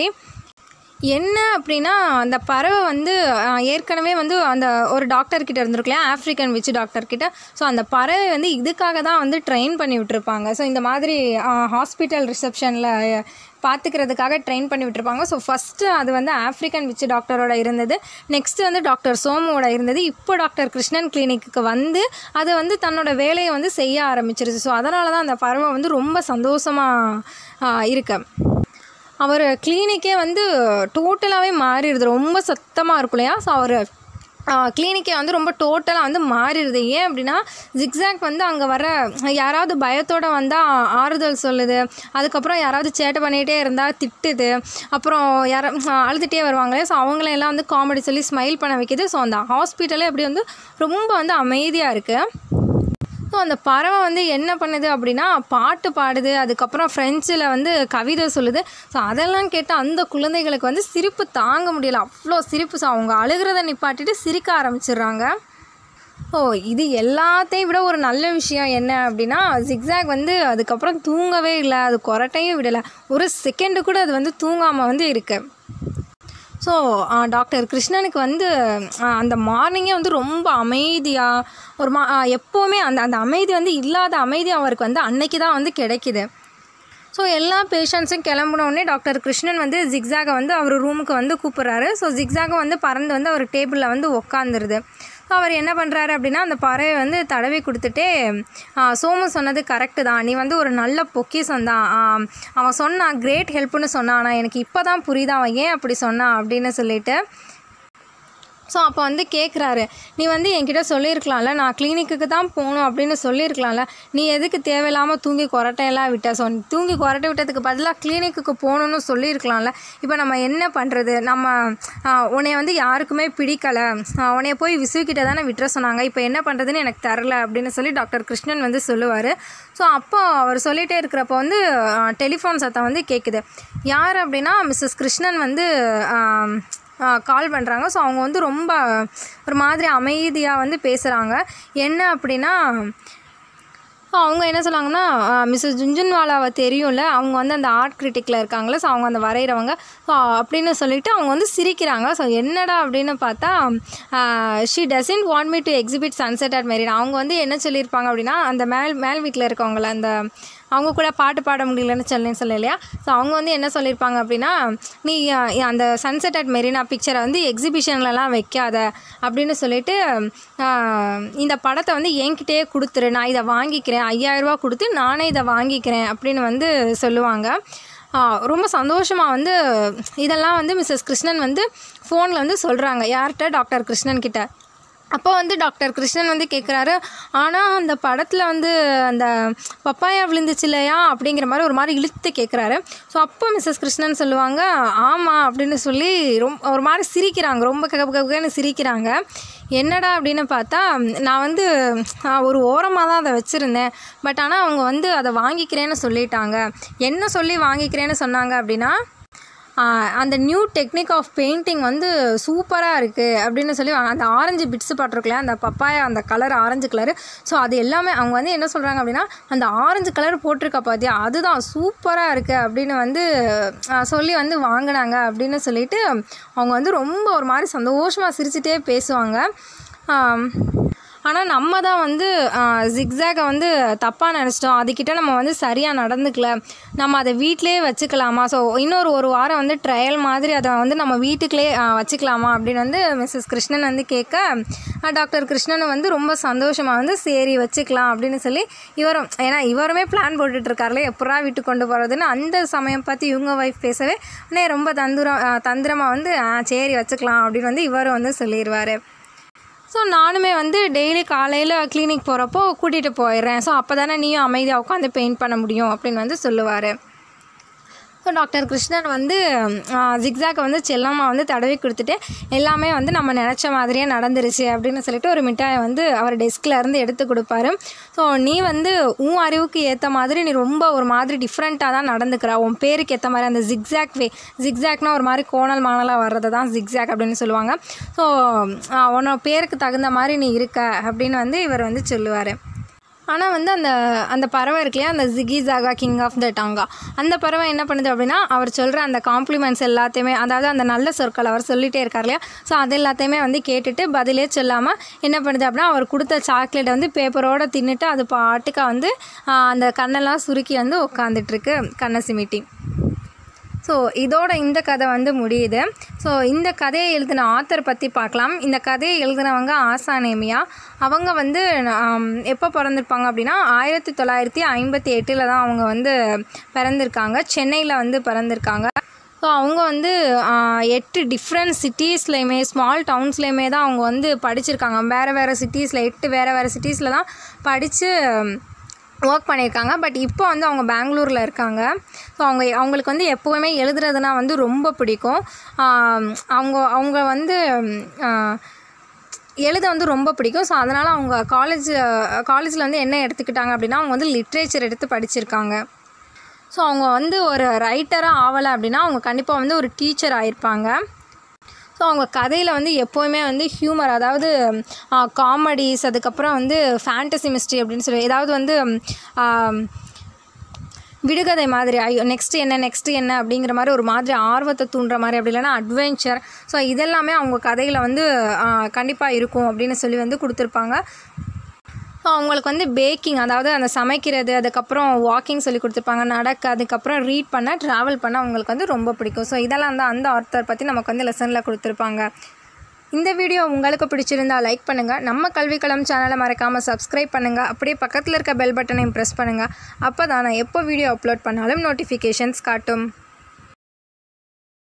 என்ன அப்படின்னா அந்த பறவை வந்து ஏற்கனவே வந்து அந்த ஒரு டாக்டர் கிட்ட இருந்திருக்கலையா ஆஃப்ரிக்கன் விச் டாக்டர் கிட்ட ஸோ அந்த பறவை வந்து இதுக்காக தான் வந்து ட்ரெயின் பண்ணி விட்டுருப்பாங்க ஸோ இந்த மாதிரி ஹாஸ்பிட்டல் ரிசப்ஷனில் பார்த்துக்கிறதுக்காக ட்ரெயின் பண்ணி விட்டுருப்பாங்க ஸோ ஃபஸ்ட்டு அது வந்து ஆஃப்ரிக்கன் விச் டாக்டரோட இருந்தது நெக்ஸ்ட் வந்து டாக்டர் சோமுவோட இருந்தது இப்போ டாக்டர் கிருஷ்ணன் கிளினிக்கு வந்து அது வந்து தன்னோட வேலையை வந்து செய்ய ஆரம்பிச்சிருச்சு ஸோ அதனால தான் அந்த பறவை வந்து ரொம்ப சந்தோஷமாக இருக்கு அவர் கிளினிக்கே வந்து டோட்டலாகவே மாறிடுது ரொம்ப சத்தமாக இருக்கும் இல்லையா ஸோ அவர் கிளினிக்கே வந்து ரொம்ப டோட்டலாக வந்து மாறிடுது ஏன் அப்படின்னா ஜிக்ஸாக் வந்து அங்கே வர யாராவது பயத்தோடு வந்தால் ஆறுதல் சொல்லுது அதுக்கப்புறம் யாராவது சேட்டை பண்ணிகிட்டே இருந்தால் திட்டுது அப்புறம் யார அழுதுகிட்டே வருவாங்களே ஸோ அவங்களையெல்லாம் வந்து காமெடி சொல்லி ஸ்மைல் பண்ண வைக்கிது ஸோ அந்த ஹாஸ்பிட்டலே அப்படி வந்து ரொம்ப வந்து அமைதியாக இருக்குது ஸோ அந்த பறவை வந்து என்ன பண்ணுது அப்படின்னா பாட்டு பாடுது அதுக்கப்புறம் ஃப்ரெஞ்சில் வந்து கவிதை சொல்லுது ஸோ அதெல்லாம் கேட்டு அந்த குழந்தைகளுக்கு வந்து சிரிப்பு தாங்க முடியல அவ்வளோ சிரிப்பு ஸோ அவங்க அழுகிறத நிப்பாட்டிட்டு சிரிக்க ஆரம்பிச்சிடுறாங்க ஓ இது எல்லாத்தையும் விட ஒரு நல்ல விஷயம் என்ன அப்படின்னா ஜிக்ஸாக் வந்து அதுக்கப்புறம் தூங்கவே இல்லை அது கொரட்டையும் விடலை ஒரு செகண்டு கூட அது வந்து தூங்காமல் வந்து இருக்குது ஸோ டாக்டர் கிருஷ்ணனுக்கு வந்து அந்த மார்னிங்கே வந்து ரொம்ப அமைதியாக ஒரு மா எப்போவுமே அந்த அந்த அமைதி வந்து இல்லாத அமைதி அவருக்கு வந்து அன்னைக்கு தான் வந்து கிடைக்கிது ஸோ எல்லா பேஷண்ட்ஸும் கிளம்புனோடனே டாக்டர் கிருஷ்ணன் வந்து ஜிக்ஸாகை வந்து அவர் ரூமுக்கு வந்து கூப்பிட்றாரு ஸோ ஜிக்ஸாகை வந்து பறந்து வந்து அவர் டேபிளில் வந்து உக்காந்துருது ஸோ அவர் என்ன பண்ணுறாரு அப்படின்னா அந்த பறவை வந்து தடவி கொடுத்துட்டே சோமு சொன்னது கரெக்டு தான் நீ வந்து ஒரு நல்ல பொக்கிசம் தான் அவன் சொன்னான் கிரேட் ஹெல்ப்னு சொன்னான் ஆனால் எனக்கு இப்போ தான் புரியுது அவன் ஏன் அப்படி சொன்னான் அப்படின்னு சொல்லிட்டு ஸோ அப்போ வந்து கேட்குறாரு நீ வந்து என்கிட்ட சொல்லியிருக்கலாம்ல நான் கிளினிக்குக்கு தான் போகணும் அப்படின்னு சொல்லியிருக்கலாம்ல நீ எதுக்கு தேவையில்லாமல் தூங்கி கொரட்டையெல்லாம் விட்ட ஸோ நீ தூங்கி கொரட்டை விட்டதுக்கு பதிலாக கிளினிக்குக்கு போகணுன்னு சொல்லியிருக்கலாம்ல இப்போ நம்ம என்ன பண்ணுறது நம்ம உன்னைய வந்து யாருக்குமே பிடிக்கலை உன்னைய போய் விசுக்கிட்ட தானே விட்டுற சொன்னாங்க இப்போ என்ன பண்ணுறதுன்னு எனக்கு தரல அப்படின்னு சொல்லி டாக்டர் கிருஷ்ணன் வந்து சொல்லுவார் ஸோ அப்போ அவர் சொல்லிகிட்டே இருக்கிறப்போ வந்து டெலிஃபோன் சத்தம் வந்து கேட்குது யார் அப்படின்னா மிஸ்ஸஸ் கிருஷ்ணன் வந்து கால் பண்ணுறாங்க ஸோ அவங்க வந்து ரொம்ப ஒரு மாதிரி அமைதியாக வந்து பேசுகிறாங்க என்ன அப்படின்னா ஸோ அவங்க என்ன சொன்னாங்கன்னா மிஸ்ஸஸ் ஜுன்ஜுன்வாலாவை தெரியும்ல அவங்க வந்து அந்த ஆர்ட் கிரிட்டிக்கில் இருக்காங்களே ஸோ அவங்க அந்த வரைகிறவங்க ஸோ அப்படின்னு சொல்லிட்டு அவங்க வந்து சிரிக்கிறாங்க ஸோ என்னடா அப்படின்னு பார்த்தா she doesn't want me to exhibit sunset at Marina அவங்க வந்து என்ன சொல்லியிருப்பாங்க அப்படின்னா அந்த மேல் மேல் வீட்டில் இருக்கவங்கள அந்த அவங்க கூட பாட்டு பாட முடியலன்னு சொல்லேன்னு சொல்ல இல்லையா ஸோ அவங்க வந்து என்ன சொல்லியிருப்பாங்க அப்படின்னா நீ அஹ், அந்த சன்செட் அட் மெரினா பிக்சரை வந்து எக்ஸிபிஷன்லலாம் வைக்காத அப்படின்னு சொல்லிட்டு அஹ், இந்த படத்தை வந்து என்கிட்டயே கொடுத்துரு நான் இதை வாங்கிக்கிறேன் ஐயாயிரரூபா கொடுத்து நானே இதை வாங்கிக்கிறேன் அப்படின்னு வந்து சொல்லுவாங்க ஆஹ் ரொம்ப சந்தோஷமாக வந்து இதெல்லாம் வந்து மிஸ்ஸஸ் கிருஷ்ணன் வந்து ஃபோனில் வந்து சொல்கிறாங்க யார்கிட்ட டாக்டர் கிருஷ்ணன் கிட்ட அப்போ வந்து டாக்டர் கிருஷ்ணன் வந்து கேட்குறாரு ஆனால் அந்த படத்தில் வந்து அந்த பப்பாயா விழுந்துச்சு இல்லையா அப்படிங்கிற மாதிரி ஒரு மாதிரி இழுத்து கேட்குறாரு ஸோ அப்போ மிஸ்ஸஸ் கிருஷ்ணன் சொல்லுவாங்க ஆமாம் அப்படின்னு சொல்லி ரொம்ப ஒரு மாதிரி சிரிக்கிறாங்க ரொம்ப கக ககன்னு சிரிக்கிறாங்க என்னடா அப்படின்னு பார்த்தா நான் வந்து ஆஹ், ஒரு ஓரமாக தான் அதை வச்சுருந்தேன் பட் ஆனால் அவங்க வந்து அதை வாங்கிக்கிறேன்னு சொல்லிட்டாங்க என்ன சொல்லி வாங்கிக்கிறேன்னு சொன்னாங்க அப்படின்னா ஆஹ் அந்த நியூ டெக்னிக் ஆஃப் பெயிண்டிங் வந்து சூப்பராக இருக்குது அப்படின்னு சொல்லி வாங்க- அந்த ஆரஞ்சு பிட்ஸு பாட்டிருக்கல அந்த பப்பாயா அந்த கலர் ஆரஞ்சு கலரு ஸோ அது எல்லாமே அவங்க வந்து என்ன சொல்கிறாங்க அப்படின்னா அந்த ஆரஞ்சு கலர் போட்டிருக்கா பார்த்தியா அதுதான் சூப்பராக இருக்குது அப்படின்னு வந்து ஆஹ் சொல்லி வந்து வாங்கினாங்க அப்படின்னு சொல்லிட்டு அவங்க வந்து ரொம்ப ஒரு மாதிரி சந்தோஷமாக சிரிச்சிட்டே பேசுவாங்க ஆம், ஆனால் நம்ம தான் வந்து ஜிக்ஸாகை வந்து தப்பாக நினச்சிட்டோம் அதுக்கிட்ட நம்ம வந்து சரியாக நடந்துக்கல நம்ம அதை வீட்டிலேயே வச்சுக்கலாமா ஸோ இன்னொரு ஒரு வாரம் வந்து ட்ரையல் மாதிரி அதை வந்து நம்ம வீட்டுக்குள்ளே வச்சுக்கலாமா அப்படின்னு வந்து மிஸ்ஸஸ் கிருஷ்ணன் வந்து கேட்க ஆஹ் டாக்டர் கிருஷ்ணன் வந்து ரொம்ப சந்தோஷமாக வந்து சரி வச்சுக்கலாம் அப்படின்னு சொல்லி இவரும் ஏன்னா இவருமே பிளான் போட்டுட்டு இருக்காருல எப்படா வீட்டுக்கு கொண்டு போகிறதுன்னு அந்த சமயம் பார்த்து இவங்க ஒய்ஃப் பேசவே உடனே ரொம்ப தந்துரம் தந்திரமாக வந்து "ஆ, சரி வச்சுக்கலாம் அப்படின்னு வந்து இவரும் வந்து சொல்லிடுவார் ஸோ நானுமே வந்து டெய்லி காலையில் கிளினிக் போகிறப்போ கூட்டிகிட்டு போயிடுறேன் ஸோ அப்போ தானே நீயும் அமைதியாக உட்காந்து பெயிண்ட் பண்ண முடியும் அப்படின்னு வந்து சொல்லுவார் ஸோ டாக்டர் கிருஷ்ணன் வந்து ஜிக்ஸாக்கை வந்து செல்லமாக வந்து தடவி கொடுத்துட்டு எல்லாமே வந்து நம்ம நினச்ச மாதிரியே நடந்துருச்சு அப்படின்னு சொல்லிட்டு ஒரு மிட்டாயை வந்து அவர் டெஸ்கில் இருந்து எடுத்து கொடுப்பாரு ஸோ நீ வந்து உன் அறிவுக்கு ஏற்ற மாதிரி நீ ரொம்ப ஒரு மாதிரி டிஃப்ரெண்ட்டாக தான் நடந்துக்கிற உன் பேருக்கு ஏற்ற மாதிரி அந்த ஜிக்ஸாக் வே ஜிக்ஸாக்னா ஒரு மாதிரி கோணல் மாணலாக வர்றது தான் ஜிக்ஸாக் அப்படின்னு சொல்லுவாங்க ஸோ உன்னோட பேருக்கு தகுந்த மாதிரி நீ இருக்க அப்படின்னு வந்து இவர் வந்து சொல்லுவார் ஆனால் வந்து அந்த அந்த பறவை இருக்கு இல்லையா அந்த ஜிகி ஜாகா கிங் ஆஃப் த டாங்கா அந்த பறவை என்ன பண்ணுது அப்படின்னா அவர் சொல்கிற அந்த காம்ப்ளிமெண்ட்ஸ் எல்லாத்தையுமே அதாவது அந்த நல்ல சொற்கள் அவர் சொல்லிகிட்டே இருக்கார் இல்லையா ஸோ அது எல்லாத்தையுமே வந்து கேட்டுட்டு பதிலே சொல்லாமல் என்ன பண்ணுது அப்படின்னா அவர் கொடுத்த சாக்லேட்டை வந்து பேப்பரோடு தின்னுட்டு அது பாட்டுக்கா வந்து ஆஹ், அந்த கண்ணெல்லாம் சுருக்கி வந்து உட்காந்துட்ருக்கு கண்ணை சிமிட்டி ஸோ இதோட இந்த கதை வந்து முடியுது ஸோ இந்த கதையை எழுதின ஆத்தர் பற்றி பார்க்கலாம் இந்த கதையை எழுதினவங்க ஆசா நேமியா அவங்க வந்து ஆம், எப்போ பிறந்திருப்பாங்க அப்படின்னா ஆயிரத்தி தொள்ளாயிரத்தி ஐம்பத்தி எட்டில் தான் அவங்க வந்து பிறந்திருக்காங்க சென்னையில் வந்து பிறந்திருக்காங்க ஸோ அவங்க வந்து ஆஹ், எட்டு டிஃப்ரெண்ட் சிட்டிஸ்லையுமே ஸ்மால் டவுன்ஸ்லையுமே தான் அவங்க வந்து படிச்சிருக்காங்க வேறு வேறு சிட்டிஸில் எட்டு வேறு வேறு சிட்டிஸில் தான் படித்து ஒர்க் பண்ணியிருக்காங்க பட் இப்போ வந்து அவங்க பெங்களூரில் இருக்காங்க ஸோ அவங்க அவங்களுக்கு வந்து எப்போவுமே எழுதுறதுனா வந்து ரொம்ப பிடிக்கும் ஆம், அவங்க அவங்க வந்து ஆ, எழுத வந்து ரொம்ப பிடிக்கும் ஸோ அதனால் அவங்க காலேஜ் காலேஜில் வந்து என்ன எடுத்துக்கிட்டாங்க அப்படின்னா அவங்க வந்து லிட்ரேச்சர் எடுத்து படிச்சிருக்காங்க ஸோ அவங்க வந்து ஒரு ரைட்டராக ஆகலை அப்படின்னா அவங்க கண்டிப்பாக வந்து ஒரு டீச்சர் ஆயிருப்பாங்க ஸோ அவங்க கதையில் வந்து எப்போவுமே வந்து ஹியூமர் அதாவது காமெடிஸ் அதுக்கப்புறம் வந்து ஃபேண்டசி மிஸ்ட்ரி அப்படின்னு சொல்லி ஏதாவது வந்து ஆம், விடுகதை மாதிரி ஐயோ நெக்ஸ்ட்டு என்ன நெக்ஸ்ட்டு என்ன அப்படிங்கிற மாதிரி ஒரு மாதிரி ஆர்வத்தை தூண்டுற மாதிரி அப்படி இல்லைன்னா அட்வென்ச்சர் ஸோ இதெல்லாமே அவங்க கதையில் வந்து கண்டிப்பாக இருக்கும் அப்படின்னு சொல்லி வந்து கொடுத்துருப்பாங்க ஸோ அவங்களுக்கு வந்து பேக்கிங் அதாவது அந்த சமைக்கிறது அதுக்கப்புறம் வாக்கிங் சொல்லி கொடுத்துருப்பாங்க நடக்க அதுக்கப்புறம் ரீட் பண்ண ட்ராவல் பண்ண அவங்களுக்கு வந்து ரொம்ப பிடிக்கும் ஸோ இதெல்லாம் தான் அந்த ஆர்த்தர் பற்றி நமக்கு வந்து லெசனில் கொடுத்துருப்பாங்க இந்த வீடியோ உங்களுக்கு பிடிச்சிருந்தா லைக் பண்ணுங்கள் நம்ம கல்விக்களம் சேனலை மறக்காமல் சப்ஸ்கிரைப் பண்ணுங்கள் அப்படியே பக்கத்தில் இருக்க பெல் பட்டனையும் ப்ரெஸ் பண்ணுங்கள் அப்போ தான் நான் எப்போ வீடியோ அப்லோட் பண்ணாலும் நோட்டிஃபிகேஷன்ஸ் காட்டும்